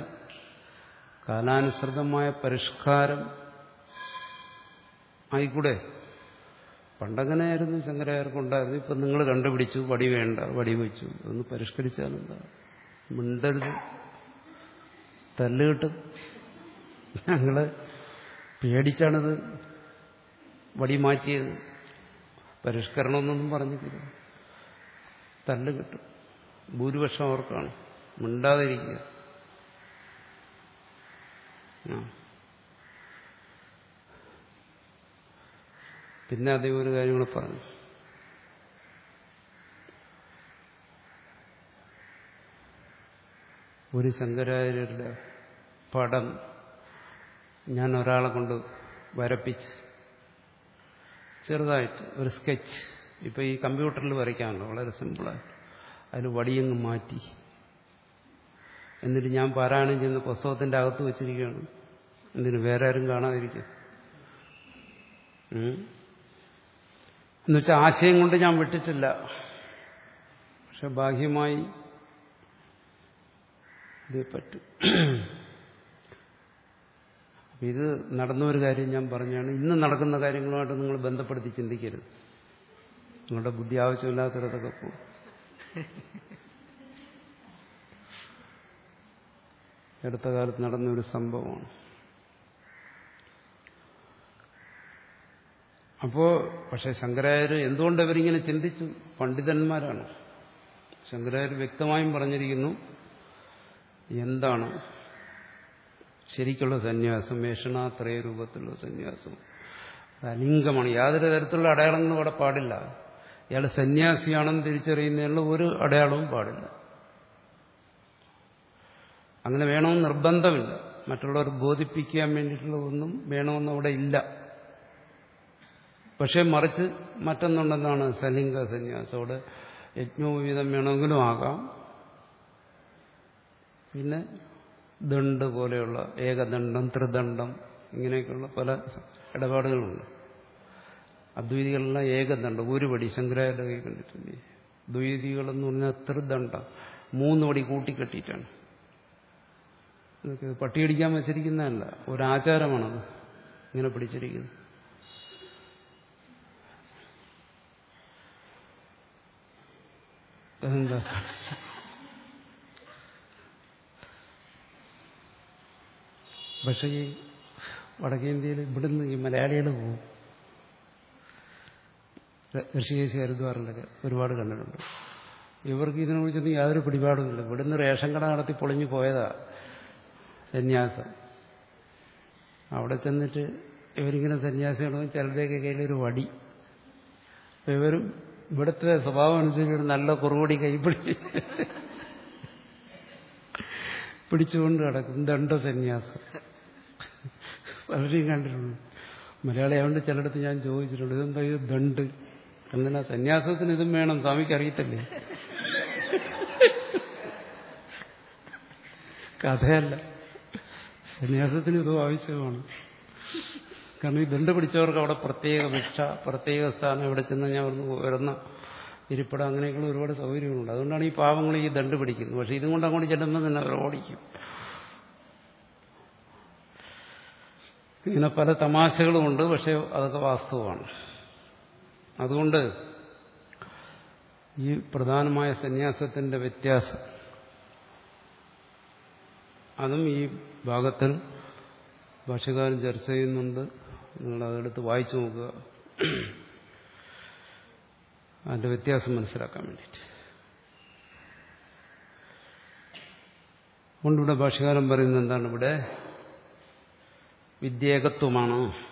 കാലാനുസൃതമായ പരിഷ്കാരം ആയിക്കൂടെ പണ്ടങ്ങനെയായിരുന്നു ശങ്കരാചാര്യർക്കുണ്ടായിരുന്നു ഇപ്പം നിങ്ങൾ കണ്ടുപിടിച്ചു വടി വേണ്ട വടി വെച്ചു ഒന്ന് പരിഷ്കരിച്ചാലെന്താ മിണ്ടരുത് തല്ല് കിട്ടും ഞങ്ങള് പേടിച്ചാണിത് വടി മാറ്റിയത് പരിഷ്കരണമെന്നൊന്നും പറഞ്ഞിട്ടില്ല തല്ല് കിട്ടും ഭൂരിപക്ഷം അവർക്കാണ് മിണ്ടാതിരിക്കുക ആ. പിന്നെ അതേ ഒരു കാര്യം കൂടെ പറഞ്ഞു ഒരു ശങ്കരാചാര്യരുടെ പടം ഞാൻ ഒരാളെ കൊണ്ട് വരപ്പിച്ച് ചെറുതായിട്ട് ഒരു സ്കെച്ച് ഇപ്പൊ ഈ കമ്പ്യൂട്ടറിൽ വരയ്ക്കാമല്ലോ വളരെ സിമ്പിളായിട്ട് അതിൽ വടിയങ്ങ് മാറ്റി എന്നിട്ട് ഞാൻ പാരായണം ചെയ്യുന്ന പുസ്തകത്തിന്റെ അകത്ത് വെച്ചിരിക്കുകയാണ് എന്തിനു വേറെ ആരും കാണാതിരിക്കും ഉം. എന്നുവെച്ചാൽ ആശയം കൊണ്ട് ഞാൻ വിട്ടിട്ടില്ല പക്ഷെ ബാഹ്യമായി ഇത് പറ്റും അപ്പൊ ഇത് നടന്ന ഒരു കാര്യം ഞാൻ പറഞ്ഞാണ് ഇന്ന് നടക്കുന്ന കാര്യങ്ങളുമായിട്ട് നിങ്ങൾ ബന്ധപ്പെടുത്തി ചിന്തിക്കരുത് നിങ്ങളുടെ ബുദ്ധി ആവശ്യമില്ലാത്തവരതൊക്കെ പോകും അടുത്ത കാലത്ത് നടന്ന ഒരു സംഭവമാണ് അപ്പോ പക്ഷെ ശങ്കരാചാര്യ എന്തുകൊണ്ട് ഇവരിങ്ങനെ ചിന്തിച്ചു പണ്ഡിതന്മാരാണ് ശങ്കരാചാര്യ വ്യക്തമായും പറഞ്ഞിരിക്കുന്നു എന്താണ് ശരിക്കുള്ള സന്യാസം വേഷണാത്രയ രൂപത്തിലുള്ള സന്യാസം അത് അലിംഗമാണ് യാതൊരു തരത്തിലുള്ള അടയാളങ്ങളും അവിടെ പാടില്ല ഇയാൾ സന്യാസിയാണെന്ന് തിരിച്ചറിയുന്നതിനുള്ള ഒരു അടയാളവും പാടില്ല അങ്ങനെ വേണമെന്ന് നിർബന്ധമില്ല മറ്റുള്ളവർ ബോധിപ്പിക്കാൻ വേണ്ടിയിട്ടുള്ള ഒന്നും വേണമെന്ന് അവിടെ ഇല്ല പക്ഷെ മറിച്ച് മറ്റൊന്നുണ്ടെന്നാണ് സലിംഗ സന്യാസം അവിടെ യജ്ഞോപീതം വേണമെങ്കിലും ആകാം പിന്നെ ദണ്ഡ് പോലെയുള്ള ഏകദണ്ഡം ത്രിദണ്ഡം ഇങ്ങനെയൊക്കെയുള്ള പല ഇടപാടുകളുണ്ട് അദ്വൈതികളെല്ലാം ഏകദണ്ഡം ഒരു പടി ശങ്കരാചാര്യ കൈ കണ്ടിട്ടില്ലേ ദ്വൈതികളെന്ന് പറഞ്ഞാൽ ത്രിദണ്ഡം മൂന്ന് പടി കൂട്ടിക്കെട്ടിയിട്ടാണ് ഇതൊക്കെ പട്ടിയടിക്കാൻ വെച്ചിരിക്കുന്നതല്ല ഒരാചാരമാണത് ഇങ്ങനെ പിടിച്ചിരിക്കുന്നത് അതെന്താ പക്ഷേ ഈ വടക്കേന്ത്യയിൽ ഇവിടുന്ന് ഈ മലയാളികൾ പോകും ഋഷികേശ് ഹരിദ്വാറിലൊക്കെ ഒരുപാട് കണ്ടിട്ടുണ്ട് ഇവർക്ക് ഇതിനെക്കുറിച്ചൊന്നും യാതൊരു പിടിപാടുമില്ല ഇവിടുന്ന് റേഷൻ കട നടത്തി പൊളിഞ്ഞു പോയതാ സന്യാസം അവിടെ ചെന്നിട്ട് ഇവരിങ്ങനെ സന്യാസികളും ചിലരുടെയൊക്കെ കയ്യിലൊരു വടി അപ്പൊ ഇവരും ഇവിടുത്തെ സ്വഭാവം അനുസരിച്ച് ഒരു നല്ല കുറുവടി കൈപ്പിടി പിടിച്ചുകൊണ്ട് കിടക്കും ദണ്ഡ സന്യാസം പലരെയും കണ്ടിട്ടുണ്ട് മലയാളി ആയതുകൊണ്ട് ചിലയിടത്ത് ഞാൻ ചോദിച്ചിട്ടുണ്ട് ഇതെന്താ ഇത് ദണ്ട് എന്തിനാ സന്യാസത്തിന് ഇതും വേണം സ്വാമിക്ക് അറിയത്തില്ലേ കഥയല്ല സന്യാസത്തിന് ഇതും ആവശ്യമാണ് കാരണം ഈ ദണ്ട് പിടിച്ചവർക്ക് അവിടെ പ്രത്യേക ഭിക്ഷ പ്രത്യേക സ്ഥാനം എവിടെ ചെന്ന് ഞാൻ വരുന്ന ഇരിപ്പിടം അങ്ങനെയൊക്കെയുള്ള ഒരുപാട് സൗകര്യങ്ങളുണ്ട് അതുകൊണ്ടാണ് ഈ പാവങ്ങൾ ഈ ദണ്ട് പിടിക്കുന്നത് പക്ഷെ ഇതും കൊണ്ട് അങ്ങോട്ട് ചെല്ലുമ്പോൾ തന്നെ അവർ ഓടിക്കും ഇങ്ങനെ പല തമാശകളുമുണ്ട് പക്ഷെ അതൊക്കെ വാസ്തവമാണ് അതുകൊണ്ട് ഈ പ്രധാനമായ സന്യാസത്തിന്റെ വ്യത്യാസം അതും ഈ ഭാഗത്തിൽ ഭാഷകാരൻ ചർച്ച ചെയ്യുന്നുണ്ട് നിങ്ങൾ അതെടുത്ത് വായിച്ചു നോക്കുക അതിന്റെ വ്യത്യാസം മനസ്സിലാക്കാൻ വേണ്ടിയിട്ട് അതുകൊണ്ടിവിടെ ഭാഷകാരൻ പറയുന്നത് എന്താണ് ഇവിടെ വിദ്യേകത്വമാണ്